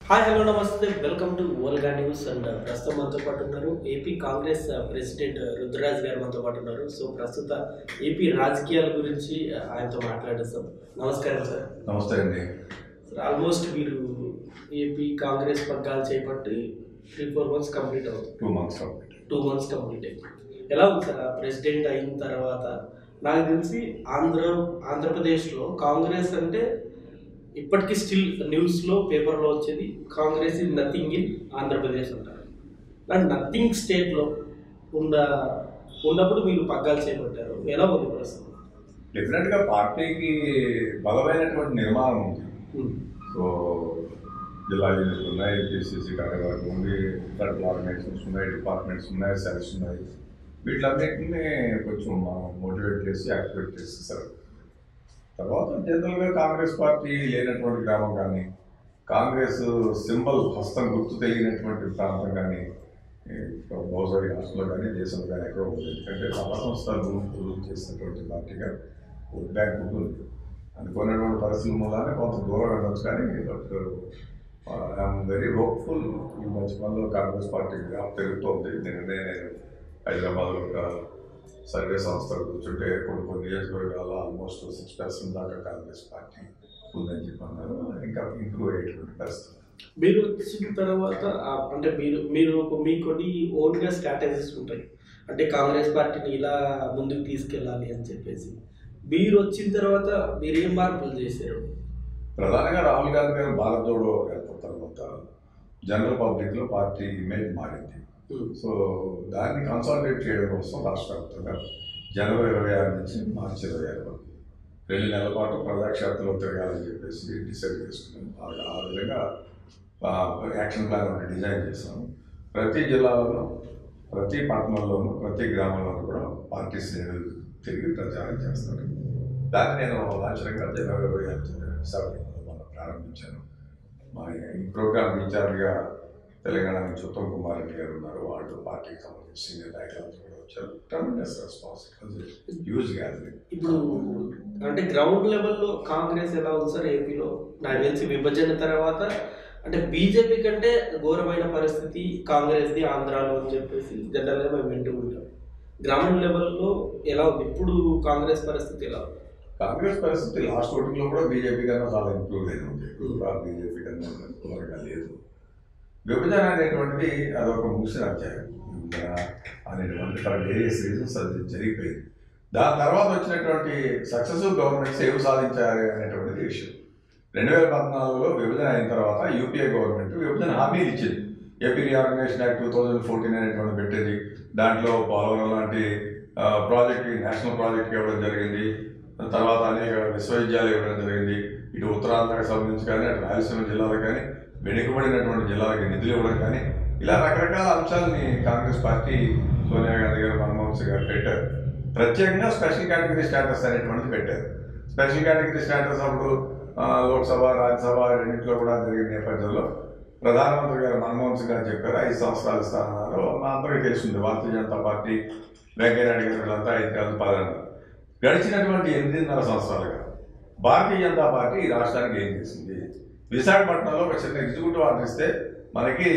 Hi hello నమస్తే welcome to Olga news and ప్రస్తుతం మనతో పాటు ఉన్నారు ఏపీ కాంగ్రెస్ ప్రెసిడెంట్ రుద్రరాజ్ గారు మనతో పాటు ఉన్నారు సో ప్రస్తుత ఏపీ రాజకీయాల గురించి ఆయనతో మాట్లాడేస్తాం నమస్కారం సార్ నమస్తే అండి సార్ ఆల్మోస్ట్ మీరు ఏపీ కాంగ్రెస్ పగ్గాలు చేపట్టి త్రీ ఫోర్ మంత్స్ కంప్లీట్ అవుతుంది two months complete two months complete అయింది ఎలా ఉంది సార్ ప్రెసిడెంట్ అయిన తర్వాత నాకు తెలిసి ఆంధ్ర ఆంధ్రప్రదేశ్లో కాంగ్రెస్ అంటే ఇప్పటికీ స్టిల్ న్యూస్లో పేపర్లో వచ్చేది Congress is nothing in Andhra Pradesh అంటారు అండ్ నథింగ్ స్టేట్లో ఉన్న ఉన్నప్పుడు మీరు పగ్గాలు చేపట్టారు ఎలా ఉంది ప్రస్తుతం డెఫినెట్ గా పార్టీకి బలమైనటువంటి నిర్మాణం ఉంది సో జిల్లా యూనిట్లు ఉన్నాయి పిసిసి కార్యవర్గం ఉంది ఫెడరల్ ఆర్గనైజేషన్స్ ఉన్నాయి డిపార్ట్మెంట్స్ ఉన్నాయి సెల్స్ ఉన్నాయి వీటిలన్నింటినీ కొంచెం మనం మోటివేట్ చేసి యాక్టివేట్ చేసేసారు తర్వాత జనరల్గా కాంగ్రెస్ పార్టీ లేనటువంటి గ్రామం కానీ కాంగ్రెస్ సింబల్ హస్తం గుర్తు తెలియనటువంటి ప్రాంతం కానీ ఈ బహుశా ఈ రాష్ట్రంలో కానీ దేశంలో కానీ ఎక్కడో ఉంది ఎందుకంటే చాలా సంవత్సరాలు రూల్ చేసినటువంటి పార్టీగా ఓట్ బ్యాంక్ ఉంటుంది అనుకున్నటువంటి పరిస్థితుల మూలానే కొంత దూరం వెళ్ళొచ్చు కానీ బట్ ఐఎమ్ వెరీ హోప్ఫుల్ ఈ మధ్య కాలంలో కాంగ్రెస్ పార్టీ గ్రాఫ్ పెరుగుతోంది నిన్ననే నేను హైదరాబాద్లో ఒక సర్వే సంస్థలు కూర్చుంటే కొన్ని కొన్ని నియోజకవర్గాల్లో ఆల్మోస్ట్ సిక్స్ పర్సెంట్ దాకా కాంగ్రెస్ పార్టీ ఉందని చెప్పి అన్నారు ఇంకా ఇంప్రూవ్ అయ్యేటువంటి పరిస్థితి మీరు వచ్చిన తర్వాత ఆ, అంటే మీరు మీరు ఒక- మీ కొన్ని ఓన్గా స్ట్రాటజీస్ ఉంటాయి అంటే కాంగ్రెస్ పార్టీని ఇలా ముందుకు తీసుకెళ్ళాలి అని చెప్పేసి మీరు వచ్చిన తర్వాత మీరు ఏం మార్పులు చేశారు ప్రధానంగా రాహుల్ గాంధీ గారు భారత్ జోడో ఏర్పడిన తర్వాత జనరల్ పబ్లిక్లో పార్టీ ఇమేజ్ మారింది ఉమ్, సో దాన్ని కన్సాలిడేట్ చేయడం కోసం రాష్ట్ర వ్యాప్తంగా జనవరి ఇరవై ఆరు నుంచి మార్చి ఇరవై ఆరు వరకు రెండు నెలల పాటు ప్రజాక్షేత్రంలో తిరగాలని చెప్పేసి డిసైడ్ చేసుకున్నాం ఆ- ఆ విధంగా ఆ, యాక్షన్ ప్లాన్ ఒకటి డిజైన్ చేసాం ప్రతి జిల్లాలోనూ ప్రతి పట్టణంలోనూ ప్రతి గ్రామంలోనూ కూడా పార్టీ శ్రేణులు తిరిగి ప్రచారం చేస్తారు దాన్ని నేను లాంఛనంగా జనవరి ఇరవై ఆరు సెవెంటీన్లో మనం ప్రారంభించాను మా ఈ ప్రోగ్రామ్ ఇన్ఛార్జ్గా తెలంగాణ నుంచి ఉత్తమ్ కుమార్ రెడ్డి గారు ఉన్నారు వాళ్ళు పార్టీకి సంబంధించి సీనియర్ నాయకులందరూ కూడా వచ్చారు ట్రమెండస్ రెస్పాన్స్ హ్యూజ్ గ్యాదరింగ్ ఇప్పుడు అంటే గ్రౌండ్ లెవెల్లో కాంగ్రెస్ ఎలా ఉంది సార్ ఏపీలో నాకు తెలిసి విభజన తర్వాత అంటే బీజేపీ కంటే ఘోరమైన పరిస్థితి కాంగ్రెస్ది ఆంధ్రాలో అని చెప్పేసి జనరల్గా మేము వింటూ ఉంటాం గ్రౌండ్ లెవెల్లో ఎలా ఉంది ఇప్పుడు కాంగ్రెస్ పరిస్థితి ఎలా ఉంది కాంగ్రెస్ పరిస్థితి లాస్ట్ ఓటింగ్లో కూడా బీజేపీ కన్నా చాలా ఇంప్రూవ్ అయింది ఉంది ఇప్పుడు కూడా బీజేపీ కన్నా ఘోరంగా లేదు విభజన అనేటువంటిది అదొక ముగిసిన అధ్యాయం విభజన అనేటువంటి ఫర్ వేరియస్ రీజన్స్ అది జరిగిపోయింది దాని తర్వాత వచ్చినటువంటి సక్సెసివ్ గవర్నమెంట్స్ ఏమి సాధించారు అనేటువంటిది విషయం రెండు వేల పద్నాలుగులో విభజన అయిన తర్వాత యూపీఏ గవర్నమెంట్ విభజన హామీలు ఇచ్చింది AP reorganisation act two thousand fourteen అనేటువంటి పెట్టేది దాంట్లో పోలవరం లాంటి ఆ, ప్రాజెక్ట్ నేషనల్ ప్రాజెక్ట్ ఇవ్వడం జరిగింది తర్వాత అనేక విశ్వవిద్యాలయాలు ఇవ్వడం జరిగింది ఇటు ఉత్తరాంధ్రకు సంబంధించి కానీ అటు రాయలసీమ జిల్లాలకు కానీ వెనుకబడినటువంటి జిల్లాలకు నిధులు ఇవ్వడం కానీ ఇలా రకరకాల అంశాలని కాంగ్రెస్ పార్టీ సోనియా గాంధీ గారు మన్మోహన్ సింగ్ గారు పెట్టారు ప్రత్యేకంగా స్పెషల్ కేటగిరీ స్టేటస్ అనేటువంటిది పెట్టారు స్పెషల్ కేటగిరీ స్టేటస్ అప్పుడు ఆ, లోక్సభ రాజ్యసభ రెండింటిలో కూడా జరిగిన నేపథ్యంలో ప్రధానమంత్రి గారు మన్మోహన్ సింగ్ గారు చెప్పారు ఐదు సంవత్సరాలు ఇస్తానన్నారు మా అందరికీ తెలిసింది భారతీయ జనతా పార్టీ వెంకయ్యనాయుడు గారు వీళ్ళంతా ఐదు కాదు పదన్నారు గడిచినటువంటి ఎనిమిదిన్నర సంవత్సరాలుగా భారతీయ జనతా పార్టీ ఈ రాష్ట్రానికి ఏం చేసింది విశాఖపట్నంలో ఒక చిన్న ఎగ్జిక్యూటివ్ ఆర్డర్ ఇస్తే మనకి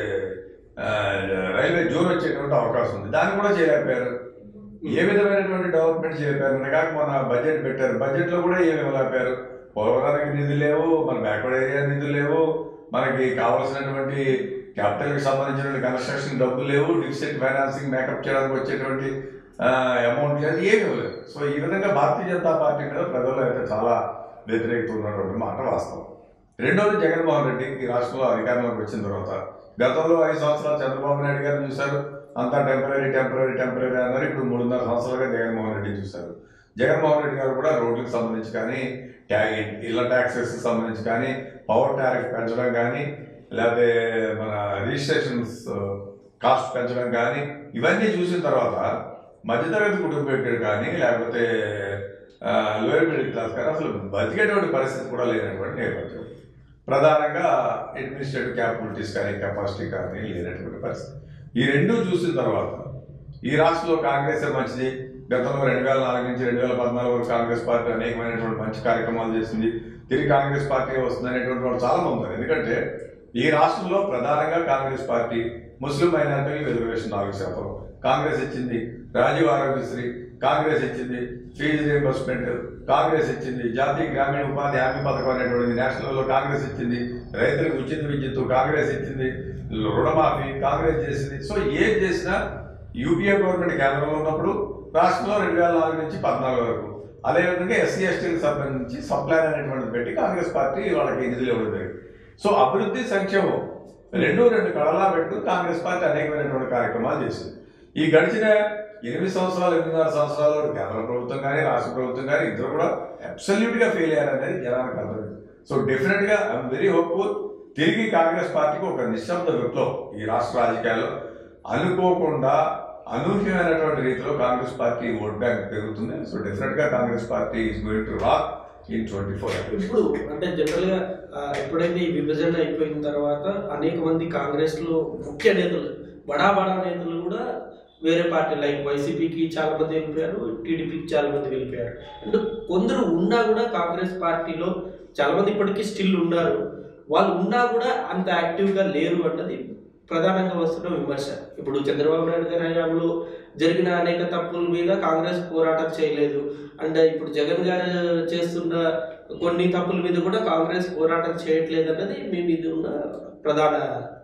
ఆ, రైల్వే జోన్ వచ్చేటువంటి అవకాశం ఉంది దాన్ని కూడా చేయలేకపోయారు ఏ విధమైనటువంటి డెవలప్మెంట్ చేయలేకపోయారు నిన్నగాక మన బడ్జెట్ పెట్టారు బడ్జెట్లో కూడా ఏమి ఇవ్వలేకపోయారు పోలవరానికి నిధులు లేవు మన బ్యాక్వర్డ్ ఏరియా నిధులు లేవు మనకి కావాల్సినటువంటి క్యాపిటల్కి సంబంధించిన కన్స్ట్రక్షన్ డబ్బులు లేవు డిఫిసిట్ ఫైనాన్సింగ్ మేకప్ చేయడానికి వచ్చేటువంటి అమౌంట్ లేదు ఏమీ లేదు సో ఈ విధంగా భారతీయ జనతా పార్టీ మీద ప్రజల్లో అయితే చాలా వ్యతిరేకత ఉన్నటువంటి మాట వాస్తవం రెండోది జగన్మోహన్ రెడ్డి ఈ రాష్ట్రంలో అధికారంలోకి వచ్చిన తర్వాత గతంలో ఐదు సంవత్సరాలు చంద్రబాబు నాయుడు గారిని చూశారు అంతా టెంపరీ టెంపరీ టెంపరీ అన్నారు ఇప్పుడు మూడున్నర సంవత్సరాలుగా జగన్మోహన్ రెడ్డి చూశారు జగన్మోహన్ రెడ్డి గారు కూడా రోడ్లకు సంబంధించి కానీ ట్యాగ్ ఇళ్ల ట్యాక్సెస్ సంబంధించి కానీ పవర్ టారిఫ్ పెంచడం కానీ లేకపోతే మన రిజిస్ట్రేషన్స్ కాస్ట్ పెంచడం కానీ ఇవన్నీ చూసిన తర్వాత మధ్యతరగతి కుటుంబీకుడు కానీ లేకపోతే లోయర్ మిడిల్ క్లాస్ కానీ అసలు బతికేటువంటి పరిస్థితి కూడా లేనటువంటి నేపథ్యం ప్రధానంగా అడ్మినిస్ట్రేటివ్ క్యాపబిలిటీస్ కానీ కెపాసిటీ కానీ లేనటువంటి పరిస్థితి ఈ రెండు చూసిన తర్వాత ఈ రాష్ట్రంలో కాంగ్రెస్ మంచిది గతంలో రెండు వేల నాలుగు నుంచి రెండు వేల పద్నాలుగు వరకు కాంగ్రెస్ పార్టీ అనేకమైనటువంటి మంచి కార్యక్రమాలు చేసింది తిరిగి కాంగ్రెస్ పార్టీ వస్తుంది అనేటువంటి వాళ్ళు చాలా మంది ఉన్నారు ఎందుకంటే ఈ రాష్ట్రంలో ప్రధానంగా కాంగ్రెస్ పార్టీ ముస్లిం మైనార్టీలకు రిజర్వేషన్ నాలుగు శాతం కాంగ్రెస్ ఇచ్చింది రాజీవ్ ఆరోగ్యశ్రీ కాంగ్రెస్ ఇచ్చింది ఫీజు రీఎంబర్స్మెంట్ కాంగ్రెస్ ఇచ్చింది జాతీయ గ్రామీణ ఉపాధి హామీ పథకం అనేటువంటిది నేషనల్ లో కాంగ్రెస్ ఇచ్చింది రైతులకు ఉచిత విద్యుత్ కాంగ్రెస్ ఇచ్చింది రుణమాఫీ కాంగ్రెస్ చేసింది సో ఏం చేసినా యూపీఏ గవర్నమెంట్ కేంద్రంలో ఉన్నప్పుడు రాష్ట్రంలో రెండు వేల నాలుగు నుంచి పద్నాలుగు వరకు అదేవిధంగా ఎస్సీ ఎస్టీకి సంబంధించి సప్లైన్ అనేటువంటిది పెట్టి కాంగ్రెస్ పార్టీ వాళ్ళకి నిధులు ఇవ్వడం జరిగింది సో అభివృద్ధి సంక్షేమం రెండు రెండు కళలా పెట్టు కాంగ్రెస్ పార్టీ అనేకమైనటువంటి కార్యక్రమాలు చేసింది ఈ గడిచిన ఎనిమిది సంవత్సరాలు ఎనిమిదిన్నర సంవత్సరాలు కేంద్ర ప్రభుత్వం కానీ రాష్ట్ర ప్రభుత్వం కానీ ఇద్దరు కూడా అబ్సల్యూట్ గా ఫెయిల్ అయ్యారనేది జనానికి అర్థమైంది సో డెఫినెట్ గా ఐఎమ్ వెరీ హోప్ఫుల్ తిరిగి కాంగ్రెస్ పార్టీకి ఒక నిశ్శబ్ద విప్లవం ఈ రాష్ట్ర రాజకీయాల్లో అనుకోకుండా అనూహ్యమైనటువంటి రీతిలో కాంగ్రెస్ పార్టీ ఓట్ బ్యాంక్ పెరుగుతుంది సో డెఫినెట్ గా Congress party is going to rock in twenty four ఇప్పుడు అంటే జనరల్ గా ఆ, ఎప్పుడైతే ఈ విభజన అయిపోయిన తర్వాత అనేక మంది కాంగ్రెస్ లో ముఖ్య నేతలు బడా బడా నేతలు కూడా వేరే పార్టీ లైక్ వైసీపీకి చాలా మంది వెళ్ళిపోయారు టీడీపీకి చాలా మంది వెళ్ళిపోయారు అంటే కొందరు ఉన్నా కూడా కాంగ్రెస్ పార్టీలో చాలా మంది ఇప్పటికీ స్టిల్ ఉన్నారు వాళ్ళు ఉన్నా కూడా అంత యాక్టివ్గా లేరు అన్నది ప్రధానంగా వస్తున్న విమర్శ ఇప్పుడు చంద్రబాబు నాయుడు గారి హయాంలో జరిగిన అనేక తప్పుల మీద కాంగ్రెస్ పోరాటం చేయలేదు అండ్ ఇప్పుడు జగన్ గారు చేస్తున్న కొన్ని తప్పుల మీద కూడా కాంగ్రెస్ పోరాటం చేయట్లేదు అన్నది మీ మీద ఉన్న ప్రధాన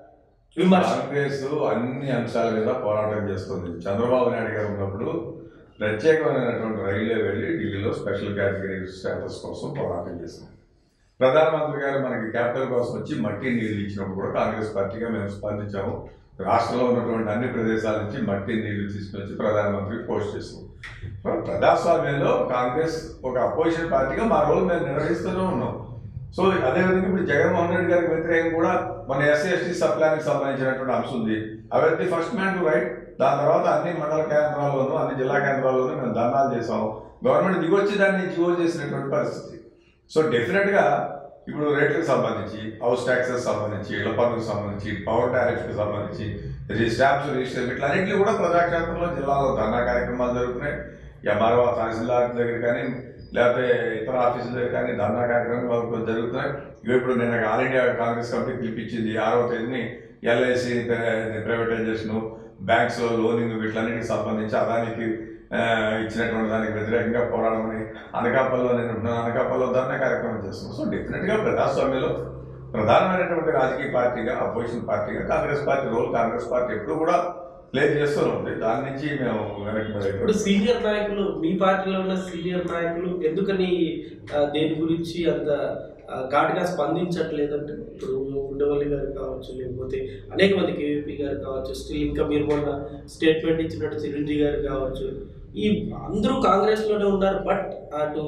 విమర్శ కాంగ్రెస్ అన్ని అంశాల మీద పోరాటం చేస్తుంది చంద్రబాబు నాయుడు గారు ఉన్నప్పుడు ప్రత్యేకమైనటువంటి రైల్వే వెళ్ళి ఢిల్లీలో స్పెషల్ కేటగిరీ స్టేటస్ కోసం పోరాటం చేసింది ప్రధానమంత్రి గారు మనకి క్యాపిటల్ కోసం వచ్చి మట్టి నీళ్లు ఇచ్చినప్పుడు కూడా కాంగ్రెస్ పార్టీగా మేము స్పందించాము రాష్ట్రంలో ఉన్నటువంటి అన్ని ప్రదేశాల నుంచి మట్టి నీళ్లు తీసుకొచ్చి ప్రధానమంత్రికి పోస్ట్ చేసాం ప్రజాస్వామ్యంలో కాంగ్రెస్ ఒక అపోజిషన్ పార్టీగా మా రోల్ మేము నిర్వహిస్తూనే ఉన్నాం సో అదేవిధంగా ఇప్పుడు జగన్మోహన్ రెడ్డి గారికి వ్యతిరేకంగా కూడా మన ఎస్సీ ఎస్టీ సప్లానికి సంబంధించినటువంటి అంశం ఉంది అవన్నీ ఫస్ట్ మ్యాన్ టు రైట్ దాని తర్వాత అన్ని మండల కేంద్రాల్లోనూ అన్ని జిల్లా కేంద్రాల్లోనూ మేము ధర్నాలు చేసాం గవర్నమెంట్ దిగొచ్చి దాన్ని జివో చేసినటువంటి పరిస్థితి సో డెఫినెట్ గా ఇప్పుడు రేట్లకు సంబంధించి హౌస్ ట్యాక్సెస్ సంబంధించి ఇళ్ల పన్నుకు సంబంధించి పవర్ టారిఫ్ కి సంబంధించి రి- స్టాంప్స్ రిజిస్టర్ ఇట్లన్నింటినీ కూడా ప్రజాక్షేత్రంలో జిల్లాలో ధర్నా కార్యక్రమాలు జరుగుతున్నాయి ఎంఆర్ఓ తహసీల్దార్ దగ్గర కానీ లేకపోతే ఇతర ఆఫీసుల దగ్గర కానీ ధర్నా కార్యక్రమాలు జరుగుతున్నాయి ఇవి ఇప్పుడు నేను ఆల్ ఇండియా కాంగ్రెస్ కమిటీ పిలిపించింది ఆరవ తేదీని ఎల్ఐసి ప్రైవేటైజేషన్ బ్యాంక్స్ లోనింగ్ వీటిలన్నిటికి సంబంధించి అదానికి ఆ, ఇచ్చినటువంటి దానికి వ్యతిరేకంగా పోరాడమని అనకాపల్లిలో నేను ఉంటున్నాను అనకాపల్లిలో ధర్నా కార్యక్రమం చేస్తున్నాను సో డెఫినెట్గా ప్రజాస్వామ్యంలో ప్రధానమైనటువంటి రాజకీయ పార్టీగా అపోజిషన్ పార్టీగా Congress party role Congress party ఎప్పుడు కూడా ప్లే చేస్తూనే ఉంది దాని నుంచి మేము వెనక్కి ఇప్పుడు వెళ్ళలేదు. సీనియర్ నాయకులు మీ పార్టీలో ఉన్న సీనియర్ నాయకులు ఎందుకని ఆ, దేని గురించి అంత ఆ, ఘాటుగా స్పందించట్లేదంటే ఇప్పుడు ఉండవల్లి గారు కావచ్చు లేకపోతే అనేక మంది కేవీపీ గారు కావచ్చు స్టిల్ ఇంకా మీరు మొన్న స్టేట్మెంట్ ఇచ్చినట్టు చిరంజీవి గారు కావచ్చు ఈ అందరూ కాంగ్రెస్ లోనే ఉన్నారు బట్ అటు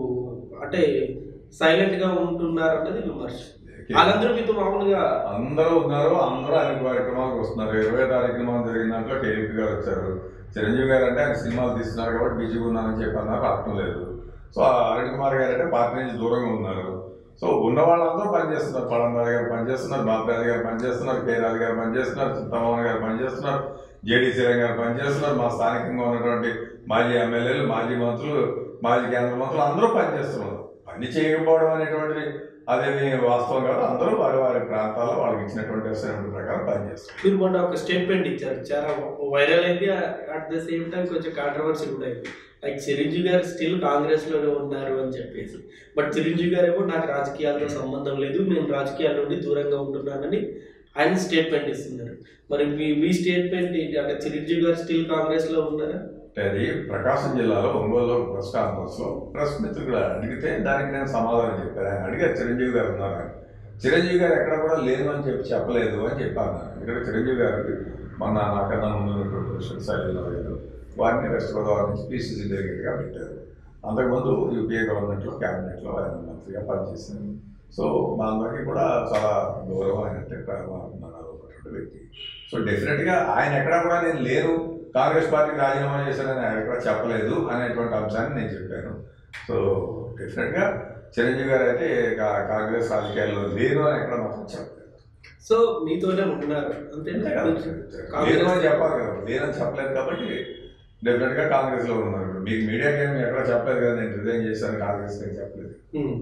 అంటే సైలెంట్ గా ఉంటున్నారు అన్నది విమర్శ వాళ్ళందరూ మీతో మామూలుగా అందరూ ఉన్నారు అందరూ అన్ని కార్యక్రమాలకు వస్తున్నారు ఇరవై తారీఖున మనం జరిగిన దాంట్లో కేవీపీ గారు వచ్చారు చిరంజీవి గారు అంటే ఆయన సినిమాలు తీస్తున్నారు కాబట్టి బిజీగా ఉన్నానని చెప్పి అన్నారు రావటం లేదు సో ఆ అరుణ్ కుమార్ గారు అంటే పార్టీ నుంచి దూరంగా ఉన్నారు సో ఉన్న వాళ్ళందరూ పనిచేస్తున్నారు పడందారి గారు పనిచేస్తున్నారు బాబురాజు గారు పనిచేస్తున్నారు కే రాజు గారు పనిచేస్తున్నారు చింతమోహన్ గారు పనిచేస్తున్నారు జేడీ శ్రీరంగ్ గారు పనిచేస్తున్నారు మా స్థానికంగా ఉన్నటువంటి మాజీ ఎమ్మెల్యేలు మాజీ మంత్రులు మాజీ కేంద్ర మంత్రులు అందరూ పనిచేస్తున్నారు పని చేయకపోవడం అనేటువంటిది అదేమి వాస్తవం కాదు అందరూ వారి వారి ప్రాంతాల్లో వాళ్ళకి ఇచ్చినటువంటి అసైన్మెంట్ ప్రకారం పనిచేస్తారు మీరు మొన్న ఒక స్టేట్మెంట్ ఇచ్చారు చాలా వైరల్ అయింది అట్ ద సేమ్ టైం కొంచెం కాంట్రవర్సీ కూడా అయింది లైక్ చిరంజీవి గారు స్టిల్ కాంగ్రెస్ లోనే ఉన్నారు అని చెప్పేసి బట్ చిరంజీవి గారు ఏమో నాకు రాజకీయాలతో సంబంధం లేదు నేను రాజకీయాల నుండి దూరంగా ఉంటున్నానని ఆయన స్టేట్మెంట్ ఇస్తున్నారు మరి మీ మీ స్టేట్మెంట్ ఏంటి అంటే చిరంజీవి గారు స్టిల్ కాంగ్రెస్ లో ఉన్నారా అంటే అది ప్రకాశం జిల్లాలో ఒంగోలులో ప్రెస్ కాన్ఫరెన్స్ లో ప్రెస్ మిత్రులు అడిగితే దానికి నేను సమాధానం చెప్పాను ఆయన అడిగారు చిరంజీవి గారు ఉన్నారు అని. చిరంజీవి గారు ఎక్కడ కూడా లేదు అని చెప్పి చెప్పలేదు అని చెప్పాను నేను. ఎందుకంటే చిరంజీవి గారికి మన నాకన్నా ముందు ఉన్నటువంటి ప్రెసిడెంట్ శైలిలో గారు వారిని వెస్ట్ గోదావరి నుంచి పీసీసీ డెలిగేట్గా పెట్టారు అంతకుముందు యూపీఏ గవర్నమెంట్లో క్యాబినెట్లో ఆయన మంత్రిగా పనిచేసింది సో మా అందరికీ కూడా చాలా గౌరవం ఆయన అంటే ఉన్నటువంటి వ్యక్తి సో డెఫినెట్గా ఆయన ఎక్కడ కూడా నేను లేను కాంగ్రెస్ పార్టీకి రాజీనామా చేశానని ఆయన ఎక్కడ చెప్పలేదు అనేటువంటి అంశాన్ని నేను చెప్పాను సో డెఫినెట్గా చిరంజీవి గారు అయితే కా- కాంగ్రెస్ రాజకీయాల్లో లేను అని ఎక్కడ మాత్రం చెప్పలేదు సో మీతోనే ఉన్నారు అంతే అంతే కదా లేను అని చెప్పాలి కదా లేనని చెప్పలేదు కాబట్టి డెఫినెట్గా కాంగ్రెస్లో ఉన్నారు మీకు మీడియాకి ఏమి ఎక్కడ చెప్పలేదు కదా నేను రిజైన్ చేశాను కాంగ్రెస్ అని చెప్పలేదు ఉమ్. సో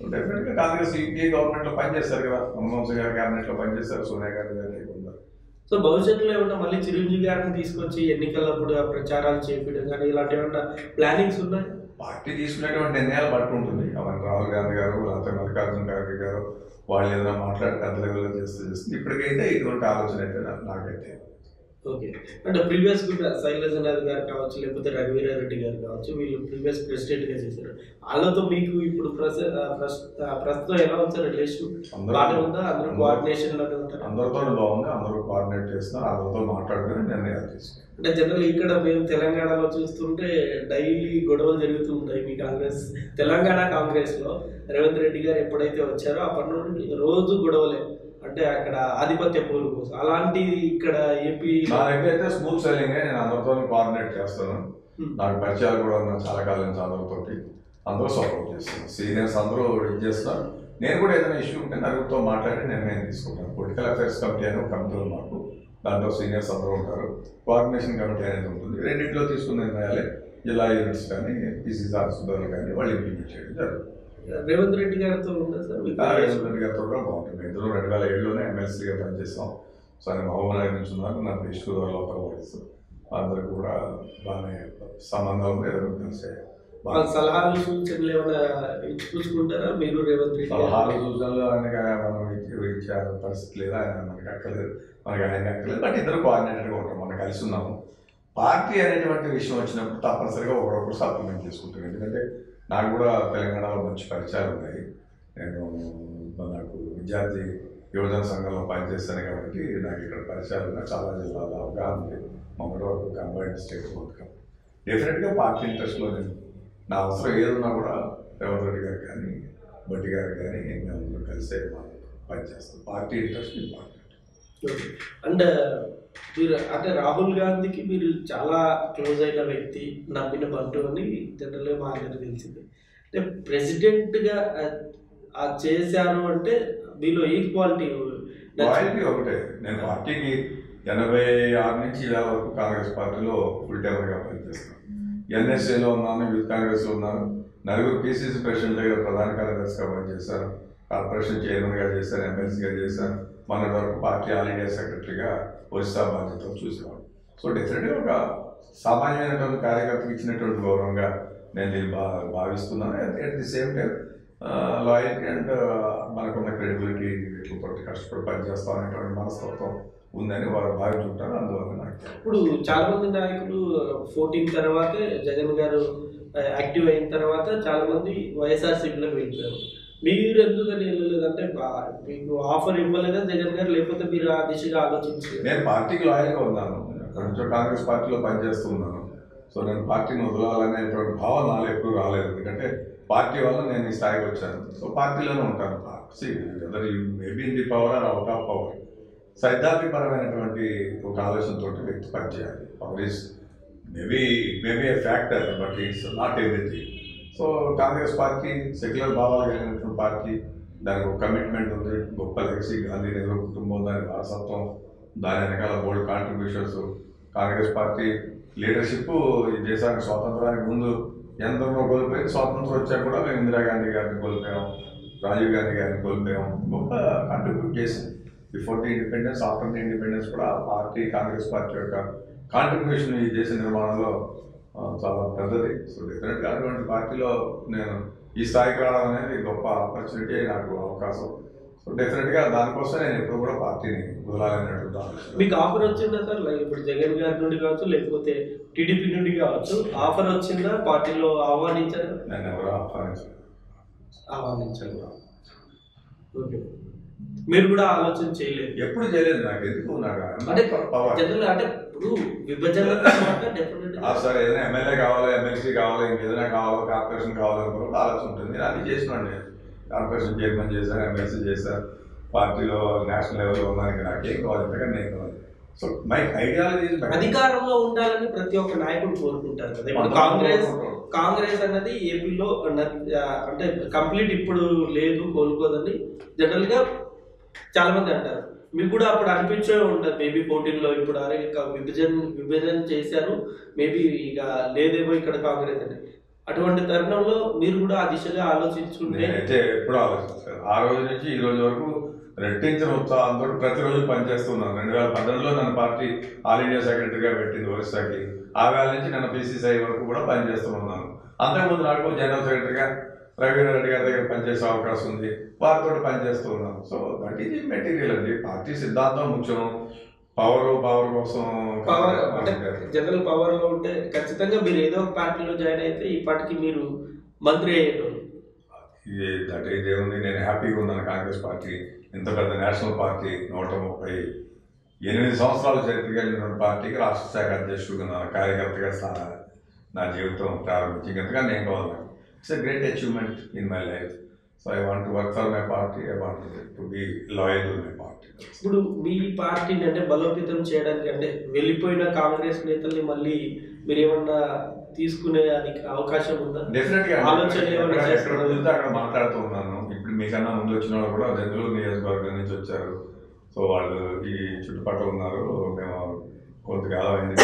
సో డెఫినెట్గా కాంగ్రెస్ యూపీఏ గవర్నమెంట్లో పనిచేస్తారు కదా మన్మోహన్ సింగ్ గారు క్యాబినెట్లో పనిచేస్తారు సోనియా గాంధీ గారు లేకుండా సో భవిష్యత్తులో ఏమన్నా మళ్ళీ చిరంజీవి గారిని తీసుకొచ్చి ఎన్నికలప్పుడు ఆ ప్రచారాలు చేపించడం కానీ ఇలాంటి ఏమన్నా ప్లానింగ్స్ ఉన్నాయి పార్టీ తీసుకునేటువంటి నిర్ణయాలు బట్టి ఉంటుంది అవన్నీ రాహుల్ గాంధీ గారు లేకపోతే మల్లికార్జున ఖార్గే గారు వాళ్ళు ఏదైనా మాట్లాడి పెద్ద లెవెల్లో చేస్తే చేస్తుంది ఇప్పటికైతే ఇటువంటి ఆలోచన అయితే నా- నాకైతే ఓకే అంటే ప్రీవియస్ కూడా శైలజనాథ్ గారు కావచ్చు లేకపోతే రఘువీరారెడ్డి గారు కావచ్చు వీళ్ళు ప్రీవియస్ ప్రెసిడెంట్ గా చేశారు వాళ్ళతో మీకు ఇప్పుడు ప్రస- ఆ, ప్రస్- ఆ, ప్రస్తుతం ఎలా ఉంది సార్ రిలేషన్ అందరూ- బాగానే ఉందా అందరూ అందరూ- కోఆర్డినేషన్ లోనే ఉంటారు అందరితో బాగుంది అందరూ కోఆర్డినేట్ చేస్తున్నారు అందరితో మాట్లాడుకుని నిర్ణయాలు తీసుకున్నారు అంటే జనరల్ ఇక్కడ మేము తెలంగాణలో చూస్తుంటే డైలీ గొడవలు జరుగుతూ ఉంటాయి మీ కాంగ్రెస్ తెలంగాణ కాంగ్రెస్ లో రేవంత్ రెడ్డి గారు ఎప్పుడైతే వచ్చారో అప్పటి నుండి రోజు గొడవలే అంటే అక్కడ ఆధిపత్య పోలు కోసం అలాంటిది ఇక్కడ ఏపీ నా దగ్గర అయితే స్మూత్ సెల్లింగ్ నేను అందరితో కోఆర్డినేట్ చేస్తాను నాకు పరిచయాలు కూడా ఉన్నాయి చాలా కాలం నుంచి అందరితోటి అందరూ సపోర్ట్ చేస్తున్నారు సీనియర్స్ అందరూ ఇది చేస్తున్నారు నేను కూడా ఏదైనా ఇష్యూ ఉంటే నలుగురితో మాట్లాడి నిర్ణయం తీసుకుంటాను పొలిటికల్ అఫైర్స్ కమిటీ అని ఒక కమిటీ ఉంది మాకు దాంట్లో సీనియర్స్ అందరూ ఉంటారు కోఆర్డినేషన్ కమిటీ అనేది ఉంటుంది రెండింటిలో తీసుకున్న నిర్ణయాలే జిల్లా యూనిట్స్ కానీ పీసీసీ ఆఫీసర్లు కానీ వాళ్ళు ఇంప్లిమెంట్ చేయడం జరుగుతుంది రేవంత్ రెడ్డి గారితో ఉందా సార్ మీకు రేవంత్ రెడ్డి గారితో కూడా బాగుంటుంది ఇద్దరు రెండు వేల ఏడులోనే ఎమ్మెల్సీగా పనిచేస్తాం సో ఆయన మహబూబ్ నగర్ నుంచి ఉన్నారు నాకు ఈస్ట్ గోదావరి లోపల వాయిస్ అందరికి కూడా బాగానే సంబంధాలు ఏదో కలిసే వాళ్ళ సలహాలు సూచనలు ఏమైనా ఇచ్చి చూసుకుంటారా మీరు రేవంత్ రెడ్డి గారు? సలహాలు సూచనలు ఆయనకి మనం ఇచ్చే ఇచ్చే పరిస్థితి లేదు ఆయన మనకి అక్కర్లేదు మనకి ఆయన అక్కర్లేదు బట్ ఇద్దరు కోఆర్డినేటర్గా ఉంటాం మనం కలిసి ఉన్నాము పార్టీ అనేటువంటి విషయం వచ్చినప్పుడు తప్పనిసరిగా ఒకరొకరు సప్లిమెంట్ చేసుకుంటాం ఎందుకంటే నాకు కూడా తెలంగాణలో మంచి పరిచయాలు ఉన్నాయి నేను నాకు విద్యార్థి యువజన సంఘంలో పనిచేస్తాను కాబట్టి నాకు ఇక్కడ పరిచయాలు ఉన్నాయి చాలా జిల్లాలో అవగాహన ఉంది మొదటి వరకు కంబైన్డ్ స్టేట్ వర్క్ డెఫినెట్గా పార్టీ ఇంట్రెస్ట్లో నేను నా అవసరం ఏదున్నా కూడా రేవంత్ రెడ్డి గారు కానీ బట్టి గారు కానీ మేము కలిసే మనం పనిచేస్తాం పార్టీ ఇంట్రెస్ట్ ఇంపార్టెంట్ అండ్ మీరు అంటే రాహుల్ గాంధీకి మీరు చాలా క్లోజ్ అయిన వ్యక్తి నమ్మిన బంటు అని జనరల్గా మా అందరికి తెలిసింది అంటే ప్రెసిడెంట్గా ఆ చేశారు అంటే మీలో ఈక్వాలిటీ లాయల్టీ ఒకటే నేను పార్టీకి ఎనభై ఆరు నుంచి ఇలా వరకు కాంగ్రెస్ పార్టీలో ఫుల్ టైమర్గా పనిచేస్తాను ఎన్ఎస్ఏలో ఉన్నాను యూత్ కాంగ్రెస్లో ఉన్నాను నలుగురు పీసీసీ ప్రెసిడెంట్ దగ్గర ప్రధాన కార్యదర్శిగా పనిచేశాను కార్పొరేషన్ చైర్మన్గా చేశాను ఎమ్మెల్సీగా చేశాను మన వరకు పార్టీ ఆల్ ఇండియా సెక్రటరీగా ఒరిస్సా బాధ్యతలు చూసేవాడు సో డెఫినెట్గా ఒక సామాన్యమైనటువంటి కార్యకర్తకు ఇచ్చినటువంటి గౌరవంగా నేను దీన్ని భా భావిస్తున్నాను at the same time loyalty and మనకున్న క్రెడిబిలిటీ వీటితో కష్టపడి పనిచేస్తాం అనేటువంటి మనస్తత్వం ఉందని వారు భావించుంటారు అందువల్ల నాకు ఇప్పుడు చాలా మంది నాయకులు ఫోర్టీన్ తర్వాతే జగన్ గారు యాక్టివ్ అయిన తర్వాత చాలా మంది వైఎస్ఆర్సీపీలోకి వెళ్ళిపోయారు మీరు ఎందుకని వెళ్ళలేదంటే బా- మీకు ఆఫర్ ఇవ్వలేదా జగన్ గారు లేకపోతే మీరు ఆ దిశగా ఆలోచించారు నేను పార్టీకి లాయల్గా ఉన్నాను అక్కడి నుంచో కాంగ్రెస్ పార్టీలో పనిచేస్తూ ఉన్నాను సో నేను పార్టీని వదలాలనేటువంటి భావన నాలో ఎప్పుడు రాలేదు ఎందుకంటే పార్టీ వల్ల నేను ఈ స్థాయికి వచ్చాను సో పార్టీలోనే ఉంటాను whether you maybe in the power or out of power సైద్ధాంతికపరమైనటువంటి ఒక ఆలోచనతో వ్యక్తి పనిచేయాలి power is maybe maybe a factor but it's not everything so Congress party secular భావాలు కలిగినటువంటి పార్టీ దానికి ఒక కమిట్మెంట్ ఉంది గొప్ప లెగసీ గాంధీ నెహ్రూ కుటుంబం దాని వారసత్వం దాని వెనకాల bold contributions Congress party leadership ఈ దేశానికి స్వాతంత్రానికి ముందు ఎంతలో కోల్పోయింది స్వాతంత్రం వచ్చాక కూడా మేము ఇందిరాగాంధీ గారిని కోల్పోయాం రాజీవ్ గాంధీ గారిని కోల్పోయాం గొప్ప కాంట్రిబ్యూట్ చేసింది before the independence after the independence కూడా ఆ పార్టీ కాంగ్రెస్ పార్టీ యొక్క కాంట్రిబ్యూషన్ ఈ దేశ నిర్మాణంలో ఆ, చాలా పెద్దది సో డెఫినెట్గా అటువంటి పార్టీలో నేను ఈ స్థాయికి రావడం అనేది గొప్ప ఆపర్చునిటీ నాకు అవకాశం సో డెఫినెట్గా దానికోసం నేను ఎప్పుడు కూడా పార్టీని వదలాలనేటువంటి ఆలోచన మీకు ఆఫర్ వచ్చిందా సార్ లైక్ ఇప్పుడు జగన్ గారి నుండి కావచ్చు లేకపోతే టీడీపీ నుండి కావచ్చు ఆఫర్ వచ్చిందా పార్టీలో ఆహ్వానించారు నేను ఎవరో ఆహ్వానించలేదు ఆహ్వానించారు ఓకే మీరు కూడా ఆలోచన చేయలేదు ఎప్పుడు చేయలేదు నాకు ఎందుకు నాకు అంటే పవర్ జనరల్ అంటే ఇప్పుడు విభజన తర్వాత డెఫినెట్ ఆ సార్ ఏదైనా ఎమ్మెల్యే కావాలో ఎమ్మెల్సీ కావాలో ఇంకేదైనా కావాలో కార్పొరేషన్ కావాలో అనుకున్నప్పుడు ఆలోచన ఉంటుంది నేను అది చేసినాను నేను కార్పొరేషన్ చైర్మన్ చేశాను ఎమ్మెల్సీ చేశాను పార్టీలో నేషనల్ లెవెల్లో ఉన్నాను నాకేం కావాలి ఇంతగా నేను కావాలి సో మై ఐడియాలజీ అధికారంలో ఉండాలని ప్రతి ఒక్క నాయకుడు కోరుకుంటారు కదా ఇప్పుడు కాంగ్రెస్ కాంగ్రెస్ అన్నది ఏపీలో న- ఆ, అంటే కంప్లీట్ ఇప్పుడు లేదు కోలుకోదని జనరల్ గా చాలా మంది అంటారు మీకు కూడా అప్పుడు అనిపించే ఉంటుంది మేబీ ఫోర్టీన్ లో ఇప్పుడు అరే ఇక విభజన విభజన చేశారు మేబీ ఇక లేదేమో ఇక్కడ కాంగ్రెస్ అని అటువంటి తరుణంలో మీరు కూడా ఆ దిశగా ఆలోచించుంటే నేనైతే ఎప్పుడు ఆలోచిస్తాను ఆ రోజు నుంచి ఈ రోజు వరకు రెట్టించిన ఉత్సాహంతో ప్రతిరోజు పనిచేస్తున్నాను రెండు వేల పద్దెనిమిదిలో నన్ను పార్టీ ఆల్ ఇండియా సెక్రటరీగా పెట్టింది ఒరిస్సాకి ఆ వేళ నుంచి నన్ను పీసీసీ వరకు కూడా పనిచేస్తూ ఉన్నాను అంతకుముందు నాకు జనరల్ సెక్రటరీగా రవీంద్ర రెడ్డి గారి దగ్గర పనిచేసే అవకాశం ఉంది వారితో పనిచేస్తూ ఉన్నాను సో దట్ ఈజ్ మెటీరియల్ అండి పార్టీ సిద్ధాంతం ముఖ్యం పవర్ పవర్ కోసం పవర్ అంటే జనరల్ పవర్ లో ఉంటే ఖచ్చితంగా మీరు ఏదో ఒక పార్టీలో జాయిన్ అయితే ఈ పార్టీకి మీరు మంత్రి అయ్యేటోళ్ళు ఇది దట్ ఇదేముంది నేను హ్యాపీగా ఉన్నాను కాంగ్రెస్ పార్టీ ఇంత పెద్ద నేషనల్ పార్టీ నూట ముప్పై ఎనిమిది సంవత్సరాల చరిత్ర కలిగినటువంటి పార్టీకి రాష్ట్ర శాఖ అధ్యక్షుడుగా నా కార్యకర్తగా సా- నా జీవితం ప్రారంభించి ఇంతగా నేను కావాలి it's a great achievement in my life so I want work for my party I want to be loyal to my party ఇప్పుడు మీ పార్టీని అంటే బలోపేతం చేయడానికి అంటే వెళ్ళిపోయిన కాంగ్రెస్ నేతల్ని మళ్ళీ మీరు ఏమన్నా తీసుకునే అది అవకాశం ఉందా డెఫినెట్ గా ఆలోచన ఏమైనా ఎక్కడ- ఎక్కడ చేస్తున్నారా? కుదిరితే అక్కడ మాట్లాడుతూ ఉన్నాను ఇప్పుడు మీకన్నా ముందు వచ్చిన వాళ్ళు కూడా దెందులూరు నియోజకవర్గం నుంచి వచ్చారు సో వాళ్ళు ఈ చుట్టుపక్కల ఉన్నారు మేము కొంతకాలం అయింది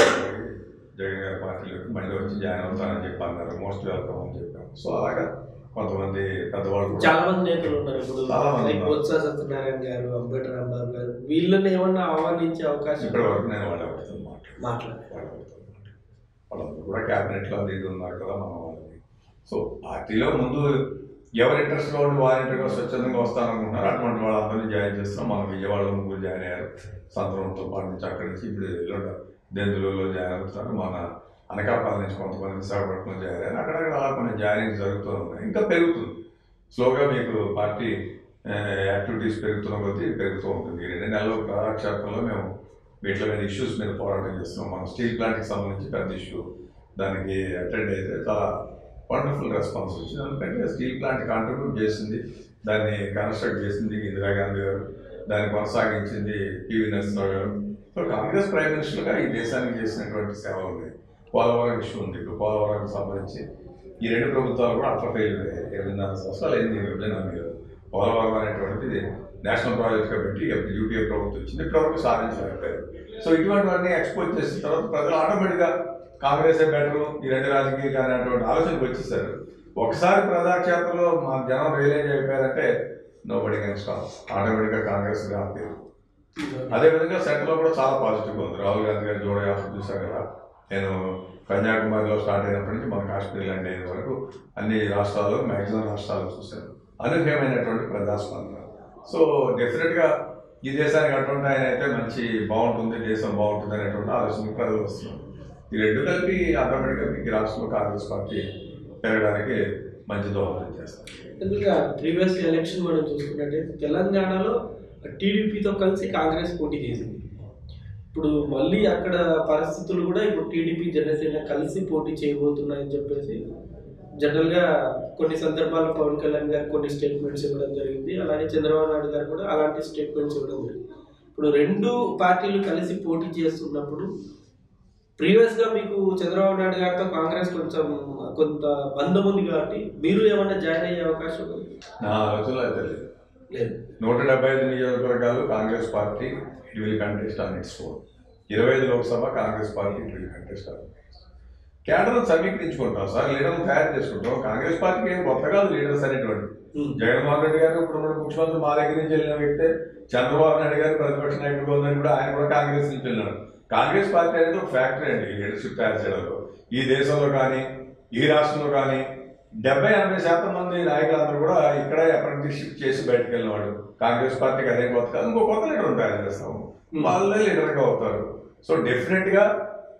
జగన్ గారి పార్టీలోకి మళ్ళీ వచ్చి జాయిన్ అవుతానని చెప్పి అన్నారు మోస్ట్ వెల్కమ్ అని చెప్పాను సో అలాగా కొంతమంది పెద్దవాళ్ళు కూడా చాలా మంది నేతలు ఉన్నారు ఇప్పుడు చాలా మంది లైక్ ఉన్నారు. బొత్స సత్యనారాయణ గారు అంబేద్కర్ రాంబాబు గారు వీళ్ళని ఏమన్నా ఆహ్వానించే అవకాశం ఇప్పటి వరకు నేను వాళ్ళ ఎవరితో మాట్లాడాను మాట్లాడారు వాళ్ళ ఎవరితో మాట్లాడాను. వాళ్ళందరూ కూడా క్యాబినెట్లో అది ఇది ఉన్నారు కదా మన వాళ్ళని సో పార్టీలో ముందు ఎవరి ఇంట్రెస్ట్ లో ఉండి వాలంటీర్గా స్వచ్ఛందంగా వస్తారనుకుంటున్నారు అటువంటి వాళ్ళందరినీ జాయిన్ చేస్తాం మనం విజయవాడలో ముగ్గురు జాయిన్ అయ్యారు సంతరంతో పాటు నుంచి అక్కడి నుంచి ఇప్పుడు ఎల్లుండ దెందులలో జాయిన్ అవుతున్నారు మన అనకాపల్లి నుంచి కొంతమంది విశాఖపట్నం జాయిన్ అయ్యారు అక్కడక్కడ అలా కొన్ని జాయినింగ్ జరుగుతూ ఉన్నాయి ఇంకా పెరుగుతుంది స్లోగా మీకు పార్టీ యాక్టివిటీస్ పెరుగుతున్న కొద్దీ పెరుగుతూ ఉంటుంది ఈ రెండు నెలల ప్రజాక్షేత్రంలో మేము వీటి మీద ఇష్యూస్ మీద పోరాటం చేస్తున్నాం మన స్టీల్ ప్లాంట్కి సంబంధించి పెద్ద ఇష్యూ దానికి అటెండ్ అయితే చాలా వండర్ఫుల్ రెస్పాన్స్ వచ్చింది ఎందుకంటే స్టీల్ ప్లాంట్ కాంట్రిబ్యూట్ చేసింది దాన్ని కన్స్ట్రక్ట్ చేసింది ఇందిరాగాంధీ గారు దాన్ని కొనసాగించింది పివి నరసింహరావు గారు సో కాంగ్రెస్ ప్రైమ్ మినిస్టర్గా ఈ దేశానికి చేసినటువంటి సేవలు ఉన్నాయి పోలవరం ఇష్యూ ఉంది ఇప్పుడు పోలవరానికి సంబంధించి ఈ రెండు ప్రభుత్వాలు కూడా అట్లా ఫెయిల్ అయ్యాయి ఎనిమిదిన్నర సంవత్సరాలు అయింది విభజన మీద పోలవరం అనేటువంటిది నేషనల్ ప్రాజెక్ట్గా పెట్టి యూపీఏ ప్రభుత్వం వచ్చింది ఇప్పటివరకు సాధించలేకపోయారు సో ఇటువంటివన్నీ ఎక్స్పోజ్ చేసిన తర్వాత ప్రజలు ఆటోమేటిక్గా కాంగ్రెసే బెటరు ఈ రెండు రాజకీయాలు అనేటువంటి ఆలోచనకు వచ్చేసారు ఒకసారి ప్రజాక్షేత్రంలో మా జనం రియలైజ్ అయిపోయారంటే నో బడి కెన్ స్టాప్ ఆటోమేటిక్గా కాంగ్రెస్ ఆపేరు అదేవిధంగా సెంటర్లో కూడా చాలా పాజిటివ్గా ఉంది రాహుల్ గాంధీ గారు జోడో యాత్ర చూశాను కదా నేను కన్యాకుమారిలో స్టార్ట్ అయినప్పటి నుంచి మన కాశ్మీర్ ల్యాండ్ అయిన వరకు అన్ని రాష్ట్రాల్లో మ్యాక్సిమం రాష్ట్రాల్లో చూశాను అనూహ్యమైనటువంటి ప్రజాస్పందన సో డెఫినెట్గా ఈ దేశానికి అటువంటి ఆయన అయితే మంచి బాగుంటుంది దేశం బాగుంటుంది అనేటువంటి ఆలోచన ప్రజలు వస్తున్నారు ఈ రెండు కలిపి ఆటోమేటిక్గా మీకు ఈ రాష్ట్రంలో కాంగ్రెస్ పార్టీ పెరగడానికి మంచి దోహదం చేస్తారు ఎందుకంటే ప్రీవియస్ ఎలక్షన్ మనం చూసుకున్నట్టయితే తెలంగాణలో టీడీపీతో కలిసి కాంగ్రెస్ పోటీ చేసింది ఇప్పుడు మళ్ళీ అక్కడ పరిస్థితులు కూడా ఇప్పుడు టీడీపీ జనసేన కలిసి పోటీ చేయబోతున్నాయని చెప్పేసి జనరల్గా కొన్ని సందర్భాల్లో పవన్ కళ్యాణ్ గారు కొన్ని స్టేట్మెంట్స్ ఇవ్వడం జరిగింది అలాగే చంద్రబాబు నాయుడు గారు కూడా అలాంటి స్టేట్మెంట్స్ ఇవ్వడం జరిగింది ఇప్పుడు రెండు పార్టీలు కలిసి పోటీ చేస్తున్నప్పుడు ప్రీవియస్ గా మీకు చంద్రబాబు నాయుడు గారితో కాంగ్రెస్ కొంచెం కొంత బంధం ఉంది కాబట్టి మీరు ఏమన్నా జాయిన్ అయ్యే అవకాశం ఉంది? నా ఆలోచనలో అయితే లేదు లేదు నూట డెబ్బై ఐదు నియోజకవర్గాలు Congress party it will contest on its own ఇరవై ఐదు Lok Sabha Congress party it will contest on కేంద్రం సమీకరించుకుంటాం సార్ లీడర్లు తయారు చేసుకుంటాం కాంగ్రెస్ పార్టీకి ఏం కొత్త కాదు లీడర్స్ అనేటువంటి Hmm. జగన్మోహన్ రెడ్డి గారు ఇప్పుడు మన ముఖ్యమంత్రి మా దగ్గర నుంచి వెళ్ళిన వ్యక్తే చంద్రబాబు నాయుడు గారు ప్రతిపక్ష నాయకుడు ఉందని కూడా ఆయన కూడా కాంగ్రెస్ నుంచి వెళ్ళినారు కాంగ్రెస్ పార్టీ అనేది ఒక ఫ్యాక్టరీ అండి లీడర్షిప్ తయారు చేయడంలో ఈ దేశంలో కానీ ఈ రాష్ట్రంలో కానీ డెబ్బై ఎనభై శాతం మంది నాయకులందరూ కూడా ఇక్కడ అప్రెంటిస్షిప్ చేసి బయటకు వెళ్ళిన వాళ్ళు కాంగ్రెస్ పార్టీకి అదే కొత్త కాదు ఇంకో కొత్త లీడర్ తయారు చేస్తాము వాళ్ళే లీడర్గా అవుతారు సో డెఫినెట్ గా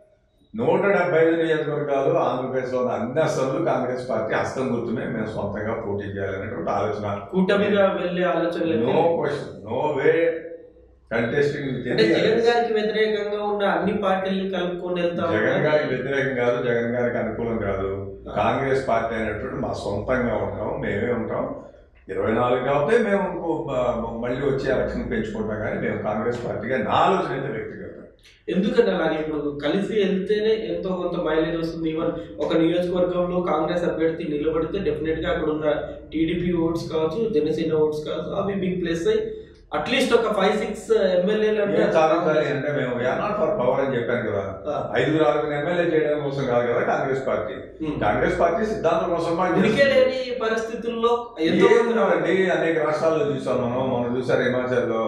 నూట డెబ్బై ఐదు నియోజకవర్గాలు ఆంధ్రప్రదేశ్లో ఉన్న అన్ని అసలు కాంగ్రెస్ పార్టీ హస్తం గుర్తుమే మేము సొంతంగా పోటీ చేయాలనేటువంటి ఆలోచన కూటమిగా వెళ్ళే ఆలోచన లేదు no question no way contesting అంటే జగన్ గారికి వ్యతిరేకంగా ఉన్న అన్ని పార్టీల్ని కలుపుకొని వెళ్తా జగన్ ఉన్నారు. గారికి వ్యతిరేకం కాదు జగన్ గారికి అనుకూలం కాదు కాంగ్రెస్ పార్టీ అనేటువంటి మా సొంతంగా ఉంటాం మేమే ఉంటాం ఇరవై నాలుగు కాబట్టి మేము ఇంకో బ- మళ్ళీ వచ్చే ఎలక్షన్ పెంచుకుంటాం కానీ మేము కాంగ్రెస్ పార్టీగా నా ఆలోచన అయితే వ్యక్తిగతం ఎందుకంటే అలాగే ఇప్పుడు కలిసి వెళ్తేనే ఎంతో కొంత మైలేజ్ వస్తుంది ఈవెన్ ఒక నియోజకవర్గంలో కాంగ్రెస్ అభ్యర్థి నిలబడితే డెఫినెట్ గా అక్కడ ఉన్న టీడీపీ ఓట్స్ కావచ్చు జనసేన ఓట్స్ కావచ్చు అవి మీకు ప్లస్ అయ్యి అట్లీస్ట్ ఒక ఫైవ్ సిక్స్ ఎమ్మెల్యేలు అంటే ఏం సాధించాలి అంటే మేము నాట్ ఫర్ పవర్ అని చెప్పాను కదా ఆ. ఐదుగురు ఆరుగురు ఎమ్మెల్యే చేయడం కోసం కాదు కదా Congress party Hmm. Congress party సిద్ధాంతం కోసం ఉనికి లేని పరిస్థితుల్లో ఎంతో మంది ఏమున్నారండి అనేక రాష్ట్రాల్లో చూసాం మనం మనం చూసారు హిమాచల్లో